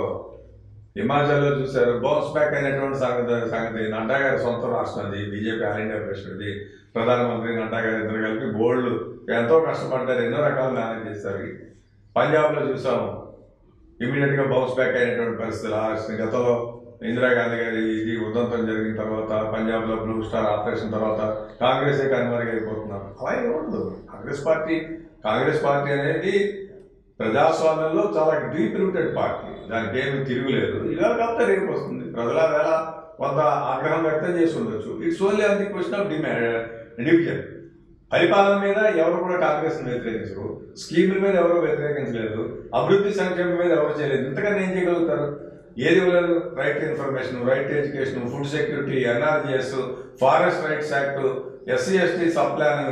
హిమాచల్లో చూసారు బౌన్స్ బ్యాక్ అయినటువంటి సంగతి సంగతి నడ్డా గారి సొంత రాష్ట్రం అది బీజేపీ ఆల్ ఇండియా ప్రెసిడెంట్ ప్రధానమంత్రి నడ్డా గారు ఇద్దరు కలిపి గోల్డ్ ఎంతో కష్టపడ్డారు ఎన్నో రకాలు మేనేజ్ చేస్తారు పంజాబ్లో చూసాము ఇమీడియట్ గా బౌన్స్ బ్యాక్ అయినటువంటి పరిస్థితులు ఆ గతంలో ఇందిరాగాంధీ గారి ఇది ఉదంతం జరిగిన తర్వాత పంజాబ్ లో బ్లూ స్టార్ ఆపరేషన్ తర్వాత కాంగ్రెస్ కనుమరుగైపోతున్నారు అలా ఏమి ఉండదు కాంగ్రెస్ పార్టీ కాంగ్రెస్ పార్టీ అనేది ప్రజాస్వామ్యంలో చాలా డీప్ రూటెడ్ పార్టీ దానికి ఏమి తిరుగులేదు ఇవాళ కాకపోతే రేపు వస్తుంది ప్రజల వేళ కొంత ఆగ్రహం వ్యక్తం చేసి ఉండొచ్చు it's only on the question of division పరిపాలన మీద ఎవరు కూడా కాంగ్రెస్ వ్యతిరేకించరు స్కీముల మీద ఎవరు వ్యతిరేకించలేదు అభివృద్ధి సంక్షేమం మీద ఎవరు చేయలేదు ఇంతకన్నా ఏం చేయగలుగుతారు ఏది లేదు right information right education food security NREGS forest rights act SC ST sub plan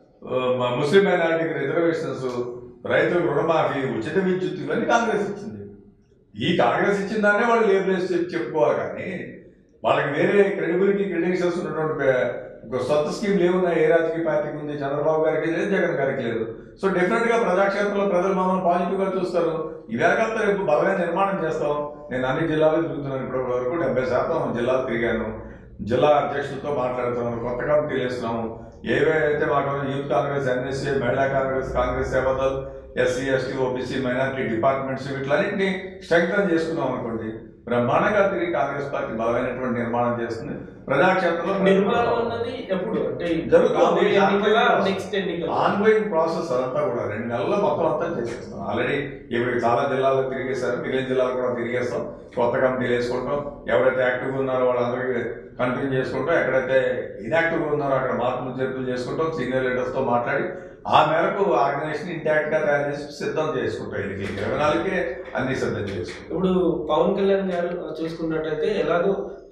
Muslim మైనారిటీకి రిజర్వేషన్స్ రైతులకు రుణమాఫీ ఉచిత విద్యుత్ ఇవన్నీ కాంగ్రెస్ ఇచ్చింది ఈ కాంగ్రెస్ ఇచ్చిన దాన్నే వాళ్ళు లేబులేస్ చెప్పుకోవాలి కానీ వాళ్ళకి వేరే క్రెడిబిలిటీ క్రెడెన్షియల్స్ ఉన్నటువంటి పే- ఒక సొంత స్కీమ్ లేవున్నాయి ఏ రాజకీయ పార్టీకి ఉంది చంద్రబాబు గారికి లేదు జగన్ గారికి లేదు సో డెఫినెట్ గా ప్రజాక్షేత్రంలో ప్రజలు మమ్మల్ని పాజిటివ్ గా చూస్తారు ఇవాళ కాకపోతే రేపు బలమైన నిర్మాణం చేస్తాం నేను అన్ని జిల్లాలు తిరుగుతున్నాను ఇప్పటి వరకు డెబ్బై శాతం జిల్లాలు తిరిగాను జిల్లా అధ్యక్షులతో మాట్లాడుతున్నాను కొత్త కమిటీలు వేస్తున్నాము ఏవైతే మాకు యూత్ కాంగ్రెస్ ఎన్ఎస్ఏ మహిళా Congress Congress సేవదల్ SC ST OBC minority departments వీటిలన్నింటినీ strengthen చేసుకున్నాం అనుకోండి బ్రహ్మాండంగా తిరిగి కాంగ్రెస్ పార్టీ బలమైనటువంటి నిర్మాణం చేస్తుంది ప్రజాక్షేత్రంలో నిర్మాణం అన్నది ఎప్పుడు అంటే జరుగుతుంది ఎన్నికల నెక్స్ట్ ఎన్నికల ఆన్గోయింగ్ ప్రాసెస్ అదంతా కూడా రెండు నెలల్లో మొత్తం అంతా చేసేస్తాం ఆల్రెడీ ఇప్పుడు చాలా జిల్లాల్లో తిరిగేశారు మిగిలిన జిల్లాలు కూడా తిరిగేస్తాం కొత్త కమిటీలు వేసుకుంటాం ఎవరైతే యాక్టివ్గా ఉన్నారో వాళ్ళందరికీ కంటిన్యూ చేసుకుంటాం ఎక్కడైతే ఇన్యాక్టివ్గా ఉన్నారో అక్కడ మార్పులు చేర్పులు చేసుకుంటాం సీనియర్ లీడర్స్తో మాట్లాడి ఆ మేరకు ఆర్గనైజేషన్ ఇంటాక్ట్ గా తయారు చేసి సిద్ధం చేసుకుంటాం ఇది ఇరవై నాలుగుకే అన్ని సిద్ధం చేసుకుంటాం ఇప్పుడు పవన్ కళ్యాణ్ గారు చూసుకున్నట్టయితే ఎలాగో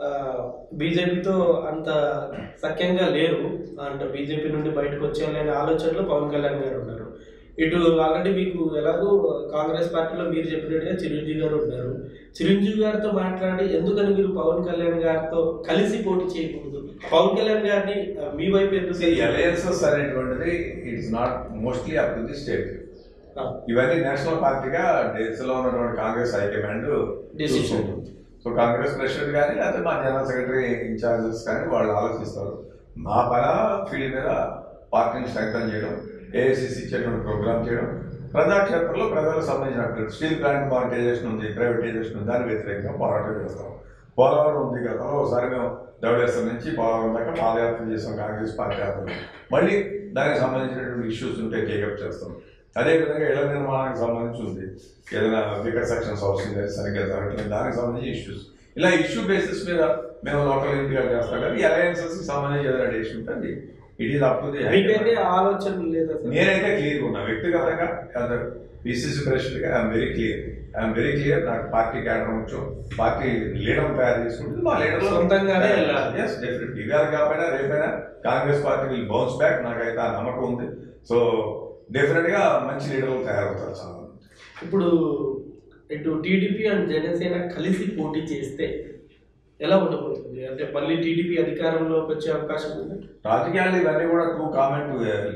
బీజేపీతో అంత సఖ్యంగా లేరు అంటే బీజేపీ నుండి బయటకు వచ్చేయాలనే ఆలోచనలో పవన్ కళ్యాణ్ గారు ఉన్నారు ఇటు ఆల్రెడీ మీకు ఎలాగో కాంగ్రెస్ పార్టీలో మీరు చెప్పినట్టుగా చిరంజీవి గారు ఉన్నారు చిరంజీవి గారితో మాట్లాడి ఎందుకని మీరు పవన్ కళ్యాణ్ గారితో కలిసి పోటీ చేయకూడదు పవన్ కళ్యాణ్ గారిని ఆ, మీ వైపు ఎందుకు అలయన్సెస్ అనేటువంటిది it's not mostly up to the state ఆ, ఇవన్నీ నేషనల్ పార్టీగా దేశంలో ఉన్నటువంటి కాంగ్రెస్ హైకమాండ్ Decision. చూసుకుంటుంది. సో కాంగ్రెస్ ప్రెసిడెంట్ కానీ లేకపోతే మా జనరల్ సెక్రటరీ ఇన్ఛార్జెస్ కానీ వాళ్ళు ఆలోచిస్తారు మా పన ఫీల్డ్ మీద పార్టీని స్ట్రెంగ్తన్ చేయడం ఏఐసిసి ఇచ్చేటువంటి ప్రోగ్రామ్ చేయడం ప్రజాక్షేత్రంలో ప్రజలకు సంబంధించిన స్టీల్ ప్లాంట్ మానిటైజేషన్ ఉంది ప్రైవేటైజేషన్ ఉంది దాని వ్యతిరేకంగా పోరాటం చేస్తాం పోలవరం ఉంది గతంలో ఒకసారి మేము ధవళేశ్వరం నుంచి పోలవరం దాకా పాదయాత్ర చేసాం కాంగ్రెస్ పార్టీ యాత్రలు మళ్ళీ దానికి సంబంధించినటువంటి ఇష్యూస్ ఉంటే టేకప్ చేస్తాం అదేవిధంగా ఇళ్ల నిర్మాణానికి సంబంధించి ఉంది ఏదైనా వికర్ సెక్షన్స్ హౌసింగ్ సరిగ్గా జరగట్లేదు దానికి సంబంధించి ఇష్యూస్ ఇలా ఇష్యూ బేసిస్ మీద మేము లోకల్ ఇంటిగా చేస్తాం కానీ అలయన్సెస్ సంబంధించి ఏదైనా డేషన్ ఉంటుంది it is up to the మీకైతే ఆలోచన లేదా సార్? నేనైతే క్లియర్ ఉన్నా వ్యక్తిగతంగా పిసిసి ప్రెసిడెంట్ గా I'm very clear I'm very clear నాకు పార్టీ కేడర్ ముఖ్యం పార్టీ లీడర్ తయారు చేసుకుంటుంది మా లీడర్ సొంతంగానే వెళ్ళాలి. ఎస్ డెఫినెట్ ఇవాళ కాకపోయినా రేపైనా Congress party will bounce back నాకైతే ఆ నమ్మకం ఉంది సో డెఫినెట్ గా మంచి లీడర్లు తయారవుతారు చాలా మంది. ఇప్పుడు ఇటు టీడీపీ అండ్ జనసేన కలిసి పోటీ చేస్తే ఎలా ఉండబోతుంది అంటే మళ్ళీ టీడీపీ అధికారంలోకి వచ్చే అవకాశం ఉంది రాజకీయాలు ఇవన్నీ కూడా to comment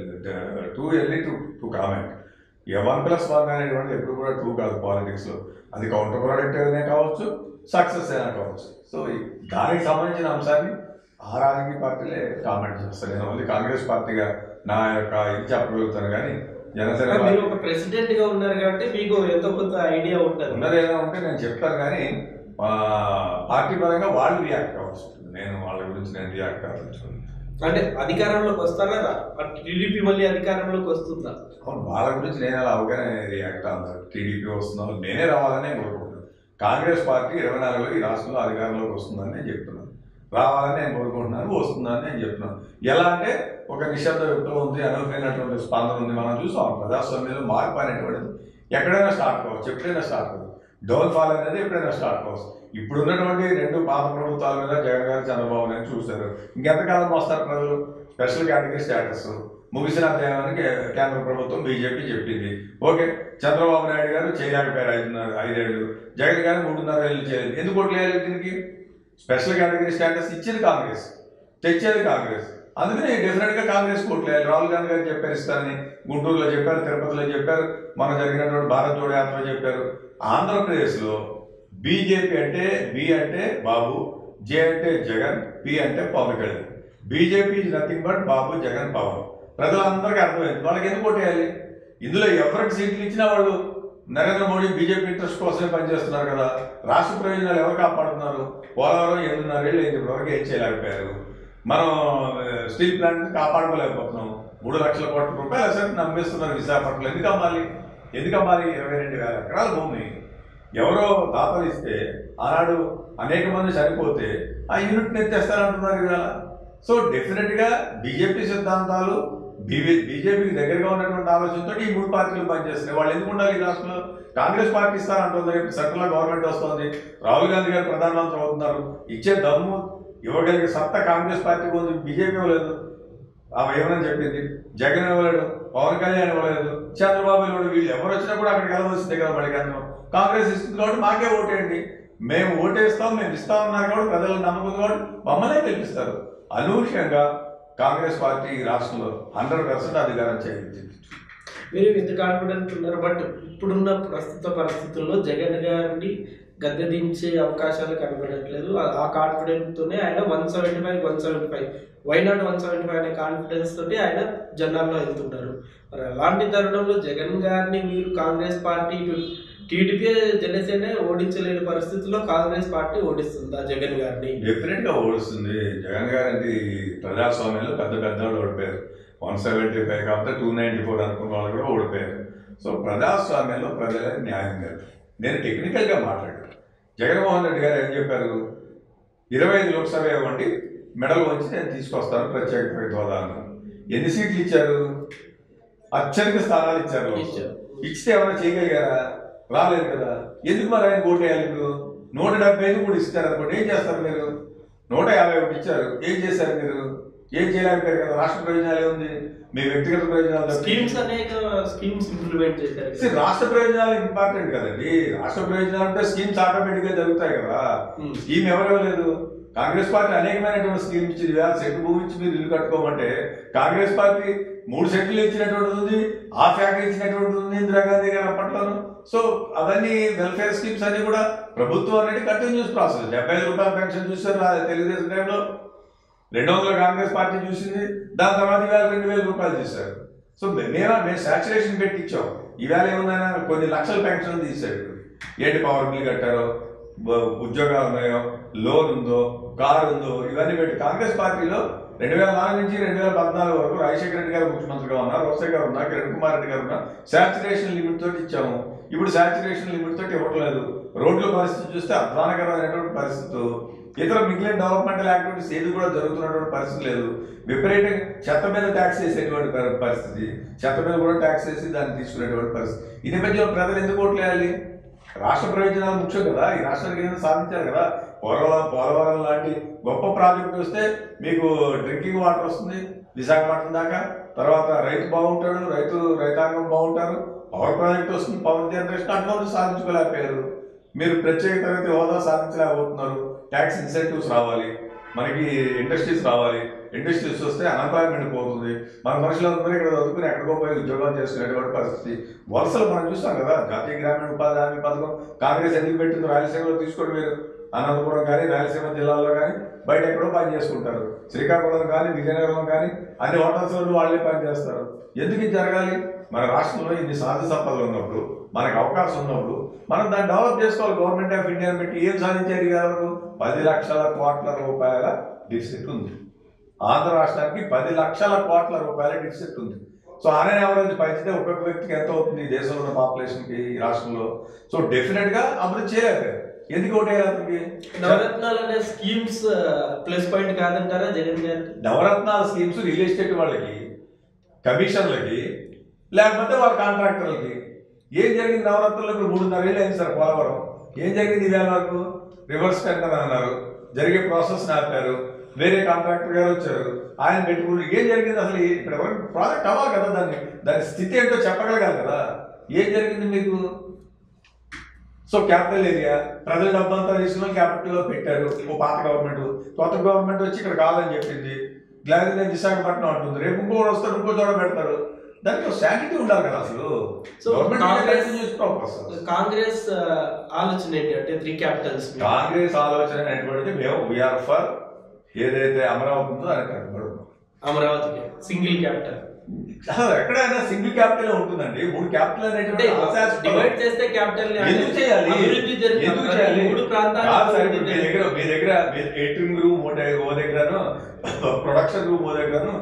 too early to to comment ఇక వన్ ప్లస్ వన్ అనేటువంటి ఎప్పుడు కూడా టూ కాదు పాలిటిక్స్ లో అది కౌంటర్ ప్రొడక్ట్ అయినా కావచ్చు సక్సెస్ అయినా కావచ్చు సో ఈ- దానికి సంబంధించిన అంశాన్ని ఆ రాజకీయ పార్టీలే కామెంట్ చేస్తారు నేను ఓన్లీ కాంగ్రెస్ పార్టీగా నా యొక్క ఇది చెప్పగలుగుతాను కానీ జనసేన మీరు పార్టీ ఒక ప్రెసిడెంట్ గా ఉన్నారు కాబట్టి మీకు ఎంతో కొంత ఐడియా ఉంటుంది ఉన్నది ఏదైనా ఉంటే నేను చెప్తాను కానీ ఆ, పార్టీ పరంగా వాళ్ళు రియాక్ట్ కావాల్సి ఉంటుంది నేను వాళ్ళ గురించి నేను రియాక్ట్ కావాల్సి అంటే అధికారంలోకి వస్తారా టీడీపీ మళ్ళీ అధికారంలోకి వస్తుందా అవును వాళ్ళ గురించి నేను అలా అవగానే రియాక్ట్ అవ్వాలి టీడీపీ వస్తున్నాను నేనే రావాలని కోరుకుంటున్నాను కాంగ్రెస్ పార్టీ ఇరవై నాలుగులో ఈ రాష్ట్రంలో అధికారంలోకి వస్తుందని నేను చెప్తున్నాను రావాలని నేను కోరుకుంటున్నాను వస్తుందని నేను చెప్తున్నాను ఎలా అంటే ఒక నిశ్శబ్ద విప్లవం ఉంది అనూహ్యమైనటువంటి స్పందన ఉంది మనం చూసాం ప్రజాస్వామ్యంలో మార్పు అనేటువంటిది ఎక్కడైనా స్టార్ట్ కావచ్చు ఎప్పుడైనా స్టార్ట్ కావచ్చు డౌన్ ఫాల్ అనేది ఎప్పుడైనా స్టార్ట్ కావచ్చు ఇప్పుడు ఉన్నటువంటి రెండు పాత ప్రభుత్వాల మీద జగన్ గారు చంద్రబాబు నాయుడు చూశారు ఇంకెంతకాలం వస్తారు ప్రజలు స్పెషల్ కేటగిరీ స్టేటస్ ముగిసిన అధ్యాయానికి కేంద్ర ప్రభుత్వం బీజేపీ చెప్పింది ఓకే చంద్రబాబు నాయుడు గారు చేయలేకపోయారు ఐదున్నర ఐదేళ్ళు జగన్ గారు మూడున్నర ఏళ్ళు చేయలేదు ఎందుకు ఓట్లేదు దీనికి స్పెషల్ కేటగిరీ స్టేటస్ ఇచ్చింది కాంగ్రెస్ తెచ్చేది కాంగ్రెస్ అందుకని డెఫినెట్ గా కాంగ్రెస్ ఓట్లేదు రాహుల్ గాంధీ గారు చెప్పారు ఇస్తారని గుంటూరులో చెప్పారు తిరుపతిలో చెప్పారు మన జరిగినటువంటి భారత్ జోడో యాత్ర చెప్పారు ఆంధ్రప్రదేశ్లో బీజేపీ అంటే బి అంటే బాబు జే అంటే జగన్ పి అంటే Pawan Kalyan BJP is nothing but Babu Jagan Pawan ప్రజలందరికీ అర్థమైంది వాళ్ళకి ఎందుకు ఓటేయాలి ఇందులో ఎవరికి సీట్లు ఇచ్చినా వాళ్ళు నరేంద్ర మోడీ బీజేపీ ఇంట్రెస్ట్ కోసమే పనిచేస్తున్నారు కదా రాష్ట్ర ప్రయోజనాలు ఎవరు కాపాడుతున్నారు పోలవరం ఎనిమిదిన్నరేళ్ళు అయింది ఇప్పటివరకు ఏం చేయలేకపోయారు మనం ఆ, స్టీల్ ప్లాంట్ కాపాడుకోలేకపోతున్నాం మూడు లక్షల కోట్ల రూపాయలు అసలు నమ్మేస్తున్నారు విశాఖపట్నంలో ఎందుకు అమ్మాలి ఎందుకు అమ్మాలి ఇరవై రెండు వేల ఎకరాల భూమి ఎవరో దాతలు ఇస్తే ఆనాడు అనేక మంది చనిపోతే ఆ యూనిట్ని ఎత్తేస్తారంటున్నారు ఇవాళ సో డెఫినెట్గా బీజేపీ సిద్ధాంతాలు బీజే బీజేపీకి దగ్గరగా ఉన్నటువంటి ఆలోచనతో ఈ మూడు పార్టీలు పనిచేస్తున్నాయి వాళ్ళు ఎందుకు ఉండాలి ఈ రాష్ట్రంలో కాంగ్రెస్ పార్టీ ఇస్తారంటుంది రేపు సెంట్రల్ గవర్నమెంట్ వస్తుంది రాహుల్ గాంధీ గారు ప్రధానమంత్రి అవుతున్నారు ఇచ్చే దమ్ము ఇవ్వగలిగే సత్తా కాంగ్రెస్ పార్టీకి ఉంది బీజేపీ ఇవ్వలేదు ఆమె ఏమని చెప్పింది జగన్ ఇవ్వలేడు పవన్ కళ్యాణ్ ఇవ్వలేదు చంద్రబాబు ఇవ్వలేదు వీళ్ళు ఎవరు వచ్చినా కూడా అక్కడికి వెళ్ళవలసిందే కదా మళ్ళీ కేంద్రం కాంగ్రెస్ ఇస్తుంది కాబట్టి మాకే ఓటేయండి మేము ఓటేస్తాం మేము ఇస్తాం ఉన్నారు కాబట్టి ప్రజలు నమ్మకం కాబట్టి మమ్మల్నే గెలిపిస్తారు అనూహ్యంగా కాంగ్రెస్ పార్టీ ఈ రాష్ట్రంలో హండ్రెడ్ పర్సెంట్ అధికారం చేయగలిగింది మీరు ఇంత కాన్ఫిడెంట్ ఉన్నారు బట్ ఇప్పుడున్న ప్రస్తుత పరిస్థితుల్లో జగన్ గారిని గద్దె దించే అవకాశాలు కనబడట్లేదు ఆ- ఆ కాన్ఫిడెన్స్ తోనే ఆయన one seventy five one seventy five why not one seventy five అనే కాన్ఫిడెన్స్ తోటి ఆయన జనాల్లో వెళ్తుంటారు మరి అలాంటి తరుణంలో జగన్ గారిని మీరు కాంగ్రెస్ పార్టీ టీడీపీ జనసేన ఓడించలేని పరిస్థితుల్లో కాంగ్రెస్ పార్టీ ఓడిస్తుందా జగన్ గారిని డెఫినెట్ గా ఓడుస్తుంది జగన్ గారి ప్రజాస్వామ్యంలో పెద్ద పెద్ద వాళ్ళు ఓడిపోయారు వన్ సెవెంటీ ఫైవ్ కాకపోతే టూ నైన్టీ ఫోర్ అనుకున్న వాళ్ళు కూడా ఓడిపోయారు సో ప్రజాస్వామ్యంలో ప్రజలకు న్యాయం కాదు నేను టెక్నికల్ గా మాట్లాడాను జగన్మోహన్ రెడ్డి గారు ఏం చెప్పారు ఇరవై ఐదు లోక్సభ ఇవ్వండి మెడల్ వచ్చి నేను తీసుకొస్తాను ప్రత్యేక హోదా అన్నారు ఎన్ని సీట్లు ఇచ్చారు అత్యధిక స్థానాలు ఇచ్చారు లోక్సభ. ఇచ్చారు. ఇచ్చితే ఏమైనా చేయగలిగారా రాలేదు కదా ఎందుకు మరి ఆయన ఓటేయాలి మీరు నూట డెబ్బై ఐదు కూడా ఇస్తారు అనుకోండి ఏం చేస్తారు మీరు నూట యాభై ఒకటి ఇచ్చారు ఏం చేశారు మీరు ఏం చేయలేకపోయారు కదా రాష్ట్ర ప్రయోజనాలు ఏముంది మీ వ్యక్తిగత ప్రయోజనాలు తప్పించి- స్కీమ్స్ అనేక స్కీమ్స్ ఇంప్లిమెంట్ See, చేశారు రాష్ట్ర ప్రయోజనాలు ఇంపార్టెంట్ కదండి రాష్ట్ర ప్రయోజనాలు అంటే స్కీమ్స్ ఆటోమేటిక్ గా జరుగుతాయి కదా Hmm. స్కీమ్ ఎవరు ఇవ్వలేదు కాంగ్రెస్ పార్టీ అనేకమైనటువంటి స్కీమ్ ఇచ్చింది వేల సెట్లు భూమి ఇచ్చి మీరు ఇల్లు కట్టుకోమంటే కాంగ్రెస్ పార్టీ మూడు సెట్లు ఇచ్చినటువంటిది ఉంది ఆ ఫ్యాక్టరీ ఇచ్చినటువంటిది ఉంది ఇందిరాగాంధీ గారు అప్పట్లోను సో అవన్నీ వెల్ఫేర్ స్కీమ్స్ అన్ని కూడా ప్రభుత్వం అనేది కంటిన్యూస్ ప్రాసెస్ డెబ్బై ఐదు రూపాయల పెన్షన్ చూసారు ఆ తెలుగుదేశం టైంలో రెండు వందల కాంగ్రెస్ పార్టీ చూసింది దాని తర్వాత ఇవాళ రెండు వేల రూపాయలు చేశారు సో మే- మేము మేము సాచురేషన్ పెట్టి ఇచ్చాం ఇవాళ ఏముందైనా కొన్ని లక్షల పెన్షన్ తీశాడు ఏంటి పవర్ బిల్ కట్టారో బ- ఉద్యోగాలు ఉన్నాయో లోన్ ఉందో కారు ఉందో ఇవన్నీ పెట్టి కాంగ్రెస్ పార్టీలో రెండు వేల నాలుగు నుంచి రెండు వేల పద్నాలుగు వరకు రాజశేఖర రెడ్డి గారు ముఖ్యమంత్రిగా ఉన్నారు రోసయ్య గారు ఉన్నారు కిరణ్ కుమార్ రెడ్డి గారు ఉన్నారు సాచురేషన్ లిమిట్ తోటి ఇచ్చాము ఇప్పుడు సాచురేషన్ లిమిట్ తోటి ఇవ్వట్లేదు రోడ్ల పరిస్థితి చూస్తే అధ్వానకరమైనటువంటి పరిస్థితి ఇతర మిగిలిన డెవలప్మెంటల్ యాక్టివిటీస్ ఏది కూడా జరుగుతున్నటువంటి పరిస్థితి లేదు విపరీతంగా చెత్త మీద ట్యాక్స్ వేసేటువంటి పరి- పరిస్థితి చెత్త మీద కూడా ట్యాక్స్ వేసి దాన్ని తీసుకునేటువంటి పరిస్థితి ఈ నేపథ్యంలో ప్రజలు ఎందుకు ఓట్లు వేయాలి రాష్ట్ర ప్రయోజనాలు ముఖ్యం కదా ఈ రాష్ట్రానికి ఏదైనా సాధించారు కదా పోలవరం పోలవరం లాంటి గొప్ప ప్రాజెక్ట్ వస్తే మీకు డ్రింకింగ్ వాటర్ వస్తుంది విశాఖపట్నం దాకా తర్వాత రైతు బాగుంటాడు రైతు రైతాంగం బాగుంటారు పవర్ ప్రాజెక్ట్ వస్తుంది పవర్ జనరేషన్ అటువంటి సాధించుకోలేకపోయారు మీరు ప్రత్యేక తరగతి హోదా సాధించలేకపోతున్నారు ట్యాక్స్ ఇన్సెంటివ్స్ రావాలి మనకి ఇండస్ట్రీస్ రావాలి ఇండస్ట్రీస్ వస్తే అన్ఎంప్లాయ్మెంట్ పోతుంది మన మనుషులందరూ ఇక్కడ చదువుకుని ఎక్కడికో పోయి ఉద్యోగాలు చేసుకునేటువంటి పరిస్థితి వలసలు మనం చూస్తాం కదా జాతీయ గ్రామీణ ఉపాధి హామీ పథకం కాంగ్రెస్ ఎందుకు పెట్టిందో రాయలసీమలో తీసుకోండి మీరు అనంతపురం కానీ రాయలసీమ జిల్లాలో కానీ బయట ఎక్కడో పని చేసుకుంటారు శ్రీకాకుళం కానీ విజయనగరం కానీ అన్ని హోటల్స్లో వాళ్ళే పని చేస్తారు ఎందుకు ఇది జరగాలి మన రాష్ట్రంలో ఇన్ని సహజ సంపదలు ఉన్నప్పుడు మనకు అవకాశం ఉన్నప్పుడు మనం దాన్ని డెవలప్ చేసుకోవాలి గవర్నమెంట్ ఆఫ్ ఇండియా పెట్టి ఏం సాధించారు ఈ వరకు పది లక్షల కోట్ల రూపాయల డిఫిసిట్ ఉంది ఆంధ్ర రాష్ట్రానికి పది లక్షల కోట్ల రూపాయల డిఫిసిట్ ఉంది సో ఆనే యావరేజ్ పంచితే ఒక్కొక్క వ్యక్తికి ఎంత అవుతుంది ఈ దేశంలో ఉన్న పాపులేషన్కి ఈ రాష్ట్రంలో సో డెఫినెట్గా అభివృద్ధి చేయలేకపోయారు ఎందుకు ఓటేయాలి అతనికి నవరత్నాలు అనే స్కీమ్స్ ప్లస్ పాయింట్ కాదంటారా జగన్ గారికి నవరత్నాల స్కీమ్స్ రియల్ ఎస్టేట్ వాళ్ళకి కమిషన్లకి లేకపోతే వాళ్ళ కాంట్రాక్టర్లకి ఏం జరిగింది నవరత్నాలు ఇప్పుడు మూడున్నర ఏళ్ళు అయింది సార్ పోలవరం ఏం జరిగింది ఇవాళ వరకు రివర్స్ టెండర్ అన్నారు జరిగే ప్రాసెస్ ఆపారు వేరే కాంట్రాక్టర్ గారు వచ్చారు ఆయన పెట్టుకుని ఏం జరిగింది అసలు ఈ- ఇక్కడ ఎవరు ప్రాజెక్ట్ అవ్వాలి కదా దాన్ని దాని స్థితి ఏంటో చెప్పగలగాలి కదా ఏం జరిగింది మీకు సో క్యాపిటల్ ఏరియా ప్రజల డబ్బంతా తీసుకుని క్యాపిటల్లో పెట్టారు ఓ పాత గవర్నమెంట్ కొత్త గవర్నమెంట్ వచ్చి ఇక్కడ కాదని చెప్పింది గ్లారీ నేను విశాఖపట్నం అంటుంది రేపు ఇంకోటి వస్తాడు ఇంకో చోట పెడతారు దానికి ఒక శాంటిటీ ఉండాలి కదా అసలు So, government Congress- continuous process Congress ఆ, ఆలోచన ఏంటి అంటే త్రీ క్యాపిటల్స్ కాంగ్రెస్ ఆలోచన అనేటువంటిది మేము వీఆర్ ఫర్ ఏదైతే అమరావతి ఉందో దానికి కట్టుబడి ఉన్నాం అమరావతికి సింగిల్ క్యాపిటల్ అసలు ఎక్కడైనా సింగిల్ క్యాపిటల్ ఉంటుందండి మూడు క్యాపిటల్ అంటే అనేటువంటి ఆశాస్పదం. డివైడ్ చేస్తే క్యాపిటల్ ఎందుకు చేయాలి అభివృద్ధి జరుగుతుంది. ఎందుకు చేయాలి మూడు ప్రాంతాలు కాదు సార్, అభివృద్ధి మీ దగ్గర మీ దగ్గర ఎడిటింగ్ రూమ్ ఓ దగ్గర- ఓ దగ్గరను ప్రొడక్షన్ రూమ్ ఓ దగ్గరను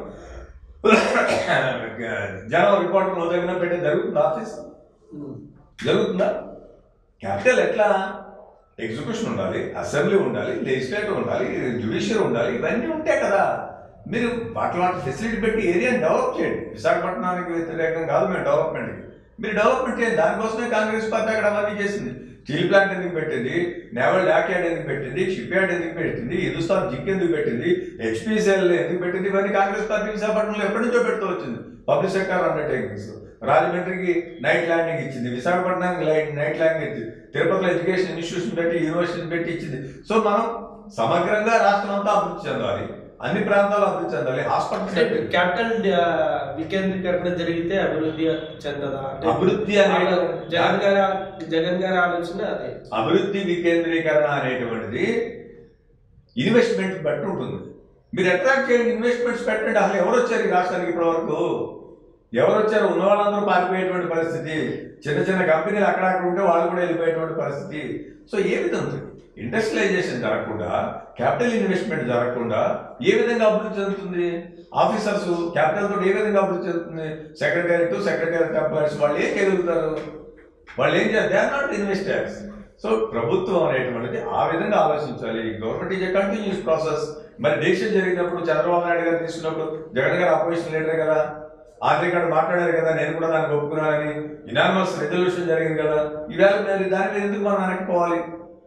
జనం రిపోర్టర్ ఓ దగ్గర పెట్టే జరుగుతుంది ఆఫీస్ ఉమ్. జరుగుతుందా క్యాపిటల్ ఎట్లా ఎగ్జిక్యూషన్ ఉండాలి అసెంబ్లీ ఉండాలి లెజిస్లేటివ్ ఉండాలి జ్యుడిషియర్ ఉండాలి ఇవన్నీ ఉంటాయి కదా మీరు వాటి వాటి ఫెసిలిటీ పెట్టి ఏరియాని డెవలప్ చేయండి విశాఖపట్నానికి వ్యతిరేకం కాదు మేము డెవలప్మెంట్కి మీరు డెవలప్మెంట్ చేయండి దానికోసమే కాంగ్రెస్ పార్టీ అక్కడ అవన్నీ చేసింది స్టీల్ ప్లాంట్ ఎందుకు పెట్టింది నేవల్ డాక్ యార్డ్ ఎందుకు పెట్టింది షిప్ యార్డ్ ఎందుకు పెట్టింది హిందుస్థాన్ జిక్ ఎందుకు పెట్టింది హెచ్పిసిఎల్ ఎందుకు పెట్టింది ఇవన్నీ కాంగ్రెస్ పార్టీ విశాఖపట్నంలో ఎప్పటి నుంచో పెడుతూ వచ్చింది పబ్లిక్ సెక్టర్ అండర్టేకింగ్స్ రాజమండ్రికి నైట్ ల్యాండింగ్ ఇచ్చింది విశాఖపట్నానికి లైట్ నైట్ ల్యాండింగ్ ఇచ్చింది తిరుపతిలో ఎడ్యుకేషన్ ఇన్స్టిట్యూషన్ పెట్టి యూనివర్సిటీని పెట్టి ఇచ్చింది సో మనం సమగ్రంగా రాష్ట్రం అంతా అభివృద్ధి చెందాలి అన్ని ప్రాంతాలు అభివృద్ధి చెందాలి అంటే హాస్పిటల్ క్యాపిటల్ ఆ, వికేంద్రీకరణ జరిగితే అభివృద్ధి చెందదా అంటే అభివృద్ధి అనేది జగన్ గారి జగన్ గారి ఆలోచన అదే అభివృద్ధి వికేంద్రీకరణ అనేటువంటిది ఇన్వెస్ట్మెంట్ బట్టి ఉంటుంది మీరు అట్రాక్ట్ చేయండి ఇన్వెస్ట్మెంట్స్ పెట్టండి అసలు ఎవరు వచ్చారు ఈ రాష్ట్రానికి ఇప్పటి వరకు ఎవరు వచ్చారు ఉన్న వాళ్ళందరూ పారిపోయేటువంటి పరిస్థితి చిన్న చిన్న కంపెనీలు అక్కడక్కడ ఉంటే వాళ్ళు కూడా వెళ్ళిపోయేటువంటి పరిస్థితి సో ఏ విధంగా ఇండస్ట్రియలైజేషన్ జరగకుండా క్యాపిటల్ ఇన్వెస్ట్మెంట్ జరగకుండా ఏ విధంగా అభివృద్ధి చెందుతుంది ఆఫీసర్స్ క్యాపిటల్ తోటి ఏ విధంగా అభివృద్ధి చెందుతుంది సెక్రటరీ టు సెక్రటరీ ఎంప్లాయీస్ వాళ్ళు ఏం చేయగలుగుతారు వాళ్ళు ఏం చేయాలి they are not investors so ప్రభుత్వం అనేటువంటిది ఆ విధంగా ఆలోచించాలి government is a continuous process మరి డెసిషన్ జరిగినప్పుడు చంద్రబాబు నాయుడు గారు తీసుకున్నప్పుడు జగన్ గారు అపోజిషన్ లీడర్ కదా ఆర్థిక గారు మాట్లాడారు కదా నేను కూడా దానికి ఒప్పుకున్నానని ఇనానిమస్ రెజల్యూషన్ జరిగింది కదా ఈవేళ మరి దాని మీద ఎందుకు మనం వెనక్కిపోవాలి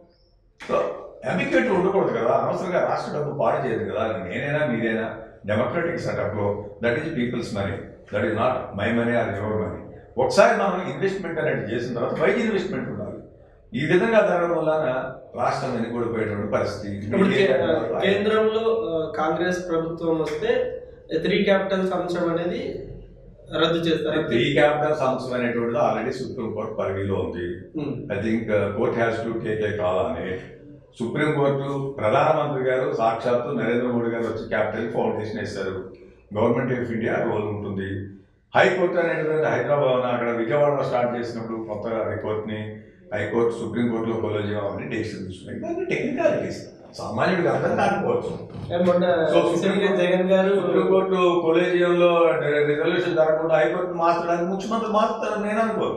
సో అబిక్యూట్ ఉండకూడదు కదా అనవసరంగా రాష్ట్ర డబ్బు పాడు చేయదు కదా నేనైనా మీరైనా డెమోక్రటిక్ సెటప్లో that is people's money that is not my money or your money ఒకసారి మనం ఇన్వెస్ట్మెంట్ అనేది చేసిన తర్వాత వైజ్ ఇన్వెస్ట్మెంట్ ఉండాలి ఈ విధంగా జరగడం వలన రాష్ట్రం వెనుకబడిపోయేటువంటి పరిస్థితి ఇప్పుడు కే- కేంద్రంలో ఆ, కాంగ్రెస్ ప్రభుత్వం వస్తే త్రీ క్యాపిటల్స్ అంశం అనేది రద్దు చేస్తారు త్రీ క్యాపిటల్ అంశం అనేటువంటిది ఆల్రెడీ సుప్రీం కోర్టు పరిధిలో ఉంది um. I think court has to take a call అని సుప్రీం కోర్టు ప్రధానమంత్రి గారు సాక్షాత్తు నరేంద్ర మోడీ గారు వచ్చి క్యాపిటల్ ఫౌండేషన్ వేశారు గవర్నమెంట్ ఆఫ్ ఇండియా రోల్ ఉంటుంది హైకోర్టు అనేటువంటి హైదరాబాద్ అక్కడ విజయవాడలో స్టార్ట్ చేసినప్పుడు కొత్త హైకోర్టుని హైకోర్టు సుప్రీం కోర్టులో కొలో చేయమని డెసిషన్ తీసుకున్నాయి ఇవన్నీ టెక్నికాలిటీస్ సామాన్యుడికి అర్థం కాకపోవచ్చు ఏ మొన్న సో రీసెంట్గా జగన్ గారు సుప్రీంకోర్టు కొలేజియంలో రిజల్యూషన్ జరగకుండా హైకోర్టు మార్చడానికి ముఖ్యమంత్రి మారుతారని నేను అనుకోను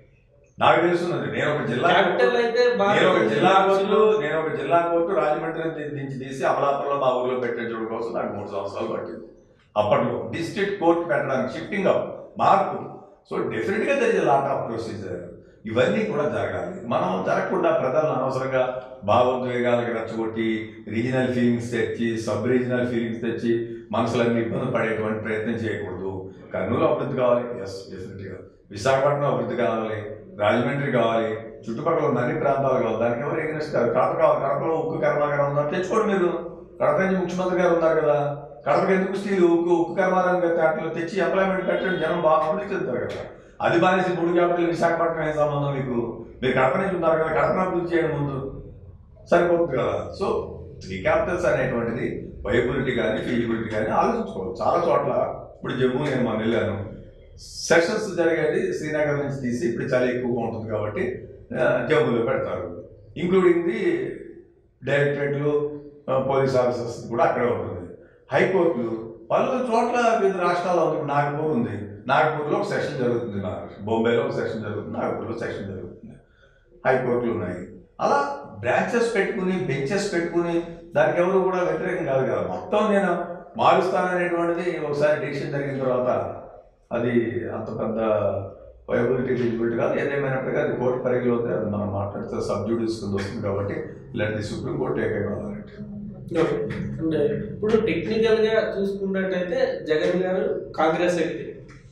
నాకు తెలుస్తున్నది నేను ఒక జిల్లా క్యాపిటల్ అయితే బాగా నేను ఒక జిల్లా కోర్టు నేను ఒక జిల్లా కోర్టు రాజమండ్రి ది- దించి తీసి అమలాపురంలో మా ఊర్లో పెట్టించడం కోసం నాకు మూడు సంవత్సరాలు పట్టింది అప్పట్లో డిస్ట్రిక్ట్ కోర్టు పెట్టడానికి షిఫ్టింగ్ అప్ మార్పు సో డెఫినెట్ గా దర్ లాట్ ఆఫ్ ప్రొసీజర్ ఇవన్నీ కూడా జరగాలి మనం జరగకుండా ప్రజలను అనవసరంగా భావోద్వేగాలకు రెచ్చగొట్టి రీజనల్ ఫీలింగ్స్ తెచ్చి సబ్ రీజనల్ ఫీలింగ్స్ తెచ్చి మనసులన్నీ ఇబ్బంది పడేటువంటి ప్రయత్నం చేయకూడదు కర్నూలు అభివృద్ధి కావాలి ఎస్ డెఫినెట్గా విశాఖపట్నం అభివృద్ధి కావాలి రాజమండ్రి కావాలి చుట్టుపక్కల ఉన్న అన్ని ప్రాంతాలు కావాలి దానికి ఎవరు ఎగ్నెస్ట్ కాదు కడప కావాలి కడపలో ఉక్కు కర్మాగారం ఉందని తెచ్చుకోండి మీరు కడప నుంచి ముఖ్యమంత్రి గారు ఉన్నారు కదా కడపకి ఎందుకు స్టీల్ ఉక్కు ఉక్కు కర్మాగారం దాంట్లో తెచ్చి ఎంప్లాయ్మెంట్ పెట్టండి జనం బాగా అభివృద్ధి చెందుతారు కదా అది మానేసి మూడు క్యాపిటల్ విశాఖపట్నం ఏం సంబంధం మీకు మీరు కడప నుంచి ఉన్నారు కదా కడపను అభివృద్ధి చేయండి ముందు సరిపోతుంది కదా సో త్రీ క్యాపిటల్స్ అనేటువంటిది వైబిలిటీ కానీ ఫీజిబిలిటీ కానీ ఆలోచించుకోవాలి చాలా చోట్ల ఇప్పుడు జమ్మూ నేను మొన్న వెళ్ళాను సెషన్స్ జరిగేది శ్రీనగర్ నుంచి తీసి ఇప్పుడు చాలా ఎక్కువగా ఉంటుంది కాబట్టి ఆ, జమ్మూలో పెడతారు ఇంక్లూడింగ్ ది డైరెక్టరేట్లు పోలీస్ ఆఫీసర్స్ కూడా అక్కడే ఉంటుంది హైకోర్టులు పలు చోట్ల వివిధ రాష్ట్రాల్లో ఉంది ఇప్పుడు నాగపూర్ ఉంది నాగపూర్లో ఒక సెషన్ జరుగుతుంది నా బొంబాయిలో ఒక సెషన్ జరుగుతుంది నాగపూర్లో సెషన్ జరుగుతుంది హైకోర్టులు ఉన్నాయి అలా బ్రాంచెస్ పెట్టుకుని బెంచెస్ పెట్టుకుని దానికి ఎవరు కూడా వ్యతిరేకం కాదు కదా మొత్తం నేను మారుస్తాననేటువంటిది ఒకసారి డిసిషన్ జరిగిన తర్వాత అది అంత పెద్ద వైబిలిటీ ఫిజిబిలిటీ కాదు ఏదేమైనప్పటికీ అది కోర్టు పరిధిలో ఉంది అది మనం మాట్లాడితే సబ్జూడిస్ కింద వస్తుంది కాబట్టి ఇలాంటి సుప్రీం కోర్టు ఏకైనా ఓకే. అంటే ఇప్పుడు టెక్నికల్ గా చూసుకున్నట్టయితే జగన్ గారు కాంగ్రెస్ వ్యక్తి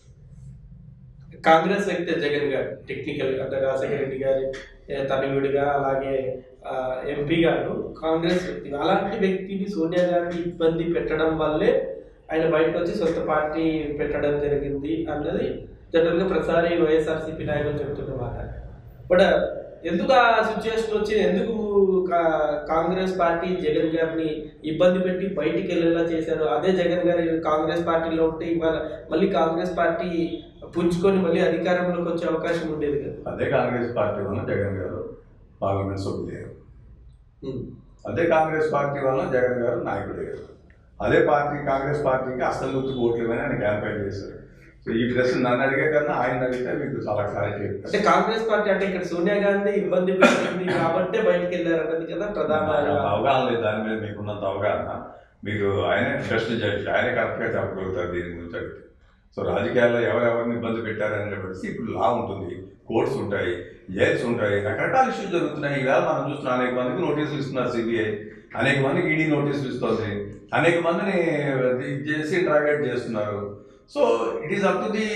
కాంగ్రెస్ వ్యక్తి జగన్ గారు టెక్నికల్ గా అంటే రాజశేఖర రెడ్డి గారి ఏ, తనయుడిగా అలాగే ఆ, ఎంపీ గారు కాంగ్రెస్ వ్యక్తి అలాంటి వ్యక్తిని సోనియా గాంధీ ఇబ్బంది పెట్టడం వల్లే ఆయన బయటకు వచ్చి సొంత పార్టీ పెట్టడం జరిగింది అన్నది జనరల్ గా ప్రతిసారి వైఎస్ఆర్సీపీ నాయకులు చెప్తున్న మాట బట్ ఎందుకు ఆ సిచ్యువేషన్ వచ్చి ఎందుకు కా- కాంగ్రెస్ పార్టీ జగన్ గారిని ఇబ్బంది పెట్టి బయటికి వెళ్ళేలా చేశారు అదే జగన్ గారు కాంగ్రెస్ పార్టీలో ఉంటే ఇవాళ మళ్ళీ కాంగ్రెస్ పార్టీ పుంజుకొని మళ్ళీ అధికారంలోకి వచ్చే అవకాశం ఉండేది కదా అదే కాంగ్రెస్ పార్టీ వల్ల జగన్ గారు పార్లమెంట్ సభ్యులయ్యారు ఉమ్. అదే కాంగ్రెస్ పార్టీ వల్ల జగన్ గారు నాయకుడు అయ్యారు అదే పార్టీ కాంగ్రెస్ పార్టీకి అసలు గుర్తుకు ఓట్లేమని ఆయన క్యాంపెయిన్ చేశారు సో ఈ ప్రశ్న నన్ను అడిగే కన్నా ఆయన అడిగితే మీకు చాలా క్లారిటీ అంటే కాంగ్రెస్ పార్టీ అంటే ఇక్కడ సోనియా గాంధీ ఇబ్బంది పెట్టింది కాబట్టే బయటికి వెళ్ళారు అన్నది కదా ప్రధాన అవగాహన లేదు దాని మీద మీకున్నంత అవగాహన మీకు ఆయనే బెస్ట్ జడ్జి ఆయనే కరెక్ట్గా చెప్పగలుగుతారు దీని గురించి అడిగితే సో రాజకీయాల్లో ఎవరెవరిని ఇబ్బంది పెట్టారని బట్టి ఇప్పుడు లా ఉంటుంది కోర్ట్స్ ఉంటాయి జైల్స్ ఉంటాయి రకరకాల ఇష్యూస్ జరుగుతున్నాయి ఈవేళ మనం చూస్తున్నాం అనేక మందికి నోటీసులు ఇస్తున్నారు సిబిఐ అనేక మందికి ఈడీ నోటీసులు ఇస్తుంది అనేక మందిని ఇది చేసి ఇంట్రాగేట్ చేస్తున్నారు so it is up to the